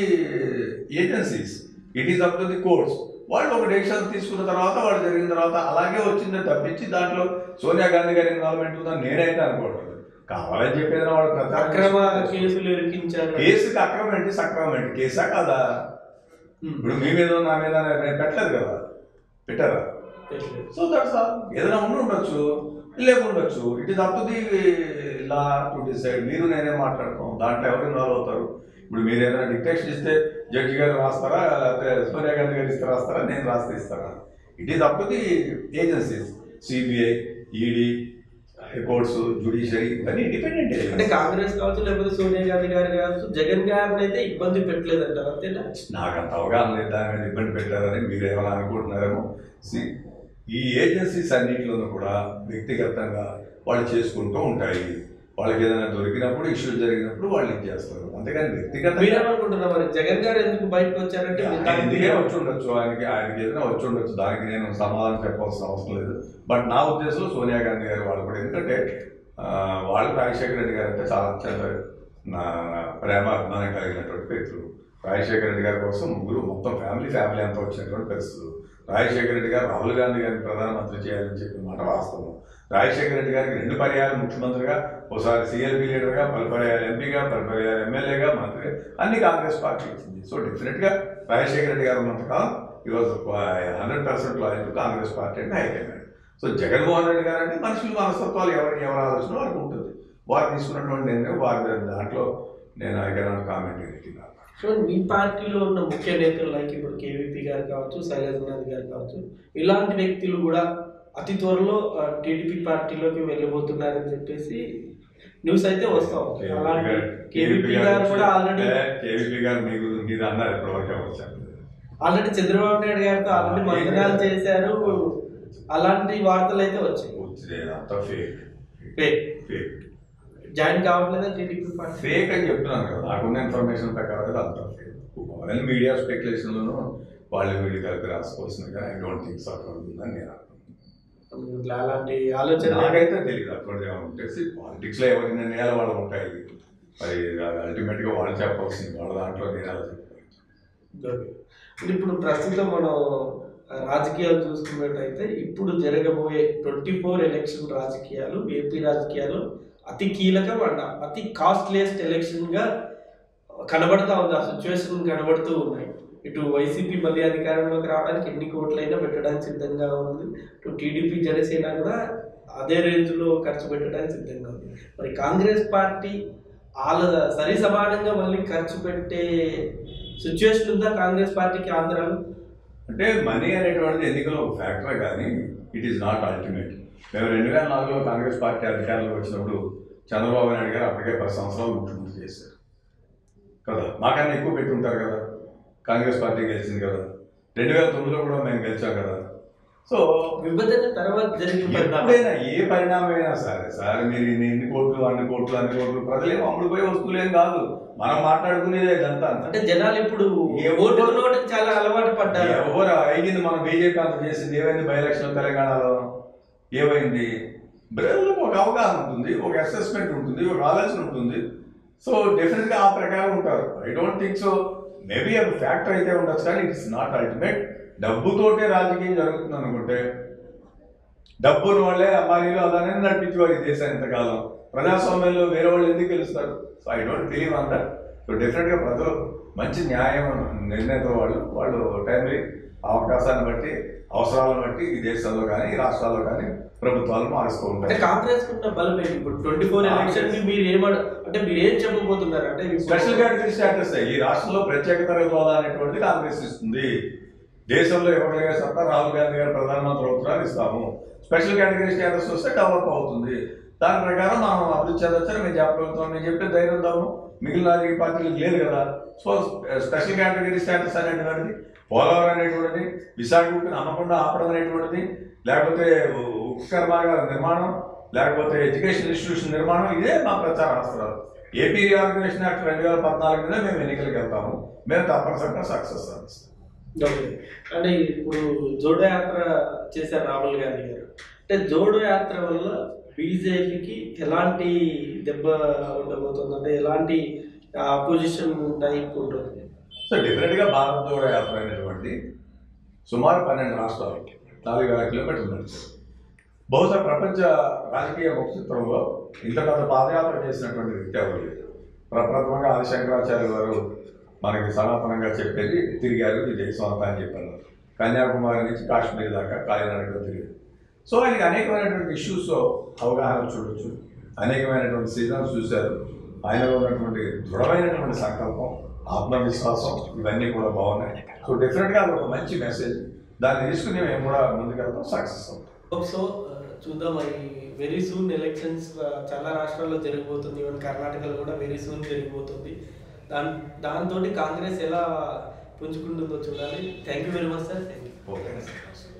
agencies it is up to the courts వాళ్ళు ఒక డెసిషన్ తీసుకున్న తర్వాత వాళ్ళు జరిగిన తర్వాత అలాగే వచ్చిందని తప్పించి దాంట్లో సోనియా గాంధీ గారి ఇన్వాల్వ్మెంట్ ఉందని నేనైతే అనుకోవట్లేదు కావాలని చెప్పేది వాళ్ళు ప్రచారం అక్రమ చేసుకుంటారు. కేసులు ఇరికించారు కేసుకి అక్రమం ఏంటి సక్రమం ఏంటి కేసా కాదా ఉమ్. ఇప్పుడు మీ మీద నా మీద నేను పెట్టలేదు కదా పెట్టారా తెలియదు. సో దట్స్ ఆల్ ఏదైనా ఉండి ఉండొచ్చు లేకుండొచ్చు it is up to the law to decide మీరు నేనే మాట్లాడుకోం దాంట్లో ఎవరు ఇన్వాల్వ్ అవుతారు ఇప్పుడు మీరు ఏదైనా డిక్టేషన్ ఇస్తే జడ్జి గారు రాస్తారా లేకపోతే సోనియా గాంధీ గారు ఇస్తే రాస్తారా నేను రాస్తే ఇస్తారా it is up to the agencies CBI ED high courts judiciary ఇవన్నీ ఇండిపెండెంట్ అంటే కాంగ్రెస్ కావచ్చు లేకపోతే సోనియా గాంధీ గారు కావచ్చు జగన్ గారిని అయితే ఇబ్బంది పెట్టలేదు అంటారు అంతేనా నాకు అంత అవగాహన లేదు దాని మీద ఇబ్బంది పెట్టారని మీరు ఏమైనా అనుకుంటున్నారేమో See, ఈ ఏజెన్సీస్ అన్నింటిలోనూ కూడా వ్యక్తిగతంగా వాళ్ళు చేసుకుంటూ ఉంటాయి వాళ్ళకి ఏదైనా దొరికినప్పుడు ఇష్యూస్ జరిగినప్పుడు వాళ్ళు ఇది చేస్తారు అంతేగాని వ్యక్తిగతంగా మీరేమనుకుంటున్నారు మరి జగన్ గారు ఎందుకు బయటకు వచ్చారంటే ఆయన ఇందుకే వచ్చి ఉండొచ్చు ఆయనకి ఆయనకి ఏదైనా వచ్చి ఉండొచ్చు దానికి నేను సమాధానం చెప్పాల్సిన అవసరం లేదు బట్ నా ఉద్దేశంలో సోనియా గాంధీ గారు వాళ్ళు కూడా ఎందుకంటే ఆ, వాళ్ళు రాజశేఖర రెడ్డి గారు అంటే చాలా అత్యంత నా ప్రేమ అభిమానం కలిగినటువంటి వ్యక్తులు రాజశేఖర రెడ్డి గారి కోసం ముగ్గురు మొత్తం ఫ్యామిలీ ఫ్యామిలీ అంతా వచ్చినటువంటి పరిస్థితులు రాజశేఖర రెడ్డి గారు రాహుల్ గాంధీ గారిని ప్రధానమంత్రి చేయాలని చెప్పిన మాట వాస్తవం రాజశేఖర రెడ్డి గారికి రెండు పర్యాలు ముఖ్యమంత్రిగా ఒకసారి సిఎల్పి లీడర్గా పలు పర్యాలు ఎంపీగా పలు పర్యాలు ఎమ్మెల్యేగా మంత్రిగా అన్ని కాంగ్రెస్ పార్టీ ఇచ్చింది సో డెఫినెట్గా రాజశేఖర రెడ్డి గారు ఉన్నంతకాలం ఈరోజు hundred percent loyal to Congress party అంటే హైకమాండ్ సో జగన్మోహన్ రెడ్డి గారు అంటే మనుషుల మనస్తత్వాలు ఎవరి ఎవరి ఆలోచన వారికి ఉంటుంది వారు తీసుకున్నటువంటి నిర్ణయం వారి దాంట్లో నేను I cannot comment anything so మీ పార్టీలో ఉన్న ముఖ్య నేతలు లైక్ ఇప్పుడు కేవీపీ గారు కావచ్చు శైలజనాథ్ గారు కావచ్చు ఇలాంటి వ్యక్తులు కూడా అతి త్వరలో టీడీపీ పార్టీలోకి వెళ్ళబోతున్నారని చెప్పేసి న్యూస్ అయితే వస్తా ఉంది అలాంటి కేవీపీ గారు కూడా ఆల్రెడీ కేవీపీ గారు మీకు మీరు అన్నారు ఇప్పటివరకు ఎవరు చెప్పలేదు ఆల్రెడీ చంద్రబాబు నాయుడు గారితో ఆల్రెడీ మంత్రాలు చేశారు అలాంటి వార్తలు అయితే వచ్చాయి వచ్చింది అంతా ఫేక్ ఫేక్ ఫేక్ జాయిన్ కావట్లేదా టీడీపీ పార్టీ ఫేక్ అని చెప్తున్నాను కదా నాకున్న ఇన్ఫర్మేషన్ ప్రకారం అయితే అంతా ఫేక్ మొబైల్ మీడియా స్పెక్యులేషన్లోనూ వాళ్ళు వీళ్ళు కలిపి రాసుకోవాల్సింది కానీ ఐ డోంట్ థింక్ సో అక్కడ ఉందని నేను అనుకుంటున్నాను. ఇట్లా అలాంటి ఆలోచన నాకైతే తెలియదు అటువంటి ఏమైనా ఉంటే పాలిటిక్స్లో ఎవరి నిర్ణయాలు వాళ్ళు ఉంటాయి మరి అల్టిమేట్గా వాళ్ళు చెప్పాల్సింది వాళ్ళ దాంట్లో నేను అలా చెప్పాలి అంటే ఇప్పుడు ప్రస్తుతం మనం రాజకీయాలు చూసుకున్నట్టయితే ఇప్పుడు జరగబోయే ట్వంటీ ఫోర్ ఎలక్షన్ రాజకీయాలు ఏపీ రాజకీయాలు అతి కీలకం అంట అతి కాస్ట్లియస్ట్ ఎలక్షన్గా కనబడతా ఉంది ఆ సిచ్యువేషన్ కనబడుతూ ఉన్నాయి ఇటు వైసీపీ మళ్ళీ అధికారంలోకి రావడానికి ఎన్ని కోట్లైనా పెట్టడానికి సిద్ధంగా ఉంది ఇటు టీడీపీ జనసేన కూడా అదే రేంజ్లో ఖర్చు పెట్టడానికి సిద్ధంగా ఉంది మరి కాంగ్రెస్ పార్టీ వాళ్ళ సరి సమానంగా మళ్ళీ ఖర్చు పెట్టే సిచ్యువేషన్ ఉందా కాంగ్రెస్ పార్టీకి ఆంధ్రాలో అంటే మనీ అనేటువంటిది ఎన్నికలో ఒక ఫ్యాక్టర్ కానీ ఇట్ ఈస్ నాట్ అల్టిమేట్ మేము రెండు వేల నాలుగులో కాంగ్రెస్ పార్టీ అధికారంలోకి వచ్చినప్పుడు చంద్రబాబు నాయుడు గారు అప్పటికే పది సంవత్సరాలు ముఖ్యమంత్రి చేశారు కదా మాకన్నా ఎక్కువ పెట్టి ఉంటారు కదా కాంగ్రెస్ పార్టీ గెలిచింది కదా రెండు వేల తొమ్మిదిలో కూడా మేము గెలిచాం కదా సో విభజన తర్వాత జరిగిన పరిణామం ఎప్పుడైనా ఏ పరిణామమైనా సరే సార్ మీరు ఇన్ని ఇన్ని కోట్లు అన్ని కోట్లు అన్ని కోట్లు ప్రజలేమో అమ్ముడుపోయే వస్తువులు ఏం కాదు మనం మాట్లాడుకునేదే ఇదంతా అంటే జనాలు ఇప్పుడు ఏ ఓటు నోటుకి చాలా అలవాటు పడ్డారు ఎవరు అయింది మన బీజేపీ అంత చేసింది ఏమైంది బై ఎలక్షన్ తెలంగాణలో ఏమైంది ప్రజలకు ఒక అవగాహన ఉంటుంది ఒక అసెస్మెంట్ ఉంటుంది ఒక ఆలోచన ఉంటుంది సో డెఫినెట్గా ఆ ప్రకారం ఉంటారు I don't think so maybe అది ఫ్యాక్టర్ అయితే ఉండొచ్చు కానీ ఇట్స్ నాట్ అల్టిమేట్ డబ్బుతోటే రాజకీయం జరుగుతుంది అనుకుంటే డబ్బున్న వాళ్ళే అమ్మాయిలు అలానే నడిపించేవారు ఈ దేశాన్ని ఇంతకాలం ప్రజాస్వామ్యంలో వేరే వాళ్ళు ఎందుకు గెలుస్తారు so I don't believe on that so డెఫినెట్గా ప్రజలు మంచి న్యాయం నిర్ణయిత వాళ్ళు వాళ్ళు టైంలీ అవకాశాన్ని బట్టి అవసరాలను బట్టి ఈ దేశంలో కానీ ఈ రాష్ట్రాల్లో కానీ ప్రభుత్వాలు మారుస్తూ అంటే ఉంటాయి కాంగ్రెస్ కున్న బలం ఏంటి ఇప్పుడు ట్వంటీ ఫోర్ ఎలక్షన్ కి మీరు ఏమ అంటే మీరు ఏం చెప్పబోతున్నారు అంటే ఇప్పుడు- స్పెషల్ కేటగిరీ స్టేటస్ ఈ రాష్ట్రంలో ప్రత్యేక తరగతి హోదా అనేటువంటిది కాంగ్రెస్ ఇస్తుంది దేశంలో ఇవ్వగలిగే సత్తా రాహుల్ గాంధీ గారు ప్రధానమంత్రి అవుతున్నారు ఇస్తాము స్పెషల్ కేటగిరీ స్టేటస్ వస్తే డెవలప్ అవుతుంది దాని ప్రకారం మనం అభివృద్ధి చెందొచ్చని మేము చెప్పగలుగుతాం నేను చెప్పే ధైర్యం ఉందాము మిగిలిన రాజకీయ పార్టీలకు లేదు కదా సో స్పెషల్ కేటగిరీ స్టేటస్ అనేటువంటిది పోలవరం అనేటువంటిది విశాఖకు అమ్మకుండా ఆపడం అనేటువంటిది లేకపోతే ఉక్కు కర్మాగార నిర్మాణం లేకపోతే ఎడ్యుకేషన్ ఇన్స్టిట్యూషన్ నిర్మాణం ఇదే మా ప్రచార అవసరాలు ఏపీ రీఆర్గనైజేషన్ యాక్ట్ రెండు వేల పద్నాలుగు మీద మేము ఎన్నికలకు వెళ్తాము మేము తప్పనిసరిగా సక్సెస్ సాధిస్తాం ఓకే. అంటే ఇప్పుడు జోడో యాత్ర చేశారు రాహుల్ గాంధీ గారు అంటే జోడో యాత్ర వల్ల బీజేపీకి ఎలాంటి దెబ్బ ఉండబోతుంది అంటే ఎలాంటి అపోజిషన్ టైప్ ఉంటుంది సో డెఫినెట్గా భారత్ జోడో యాత్ర అనేటువంటి సుమారు పన్నెండు రాష్ట్రాలు నాలుగు వేల కిలోమీటర్లు నడిచారు బహుశా ప్రపంచ రాజకీయ ముఖచిత్రంలో ఇంత పెద్ద పాదయాత్ర చేసినటువంటి వ్యక్తి ఎవరు లేదు ప్రప్రథమంగా ఆదిశంకరాచార్య వారు మనకి సనాతనంగా చెప్పేది తిరిగారు ఈ దేశం అంతా అని చెప్పారు కన్యాకుమారి నుంచి కాశ్మీర్ దాకా కాలినడకగా తిరిగారు సో ఆయనకి అనేకమైనటువంటి ఇష్యూస్ అవగాహన చూడొచ్చు అనేకమైనటువంటి సీజన్స్ చూశారు ఆయనలో ఉన్నటువంటి దృఢమైనటువంటి సంకల్పం ఆత్మవిశ్వాసం ఇవన్నీ కూడా బాగున్నాయి సో డెఫినెట్గా అది ఒక మంచి మెసేజ్ దాన్ని తీసుకుని మేము కూడా ముందుకెళ్తాం సక్సెస్ అవుతాం సో చూద్దాం మరి వెరీ సూన్ ఎలక్షన్స్ చాలా రాష్ట్రాల్లో జరిగిపోతుంది ఈవెన్ కర్ణాటకలో కూడా వెరీ సూన్ జరిగిపోతుంది దాని దాంతో కాంగ్రెస్ ఎలా పుంజుకుంటుందో చూడాలి thank you very much sir thank you okay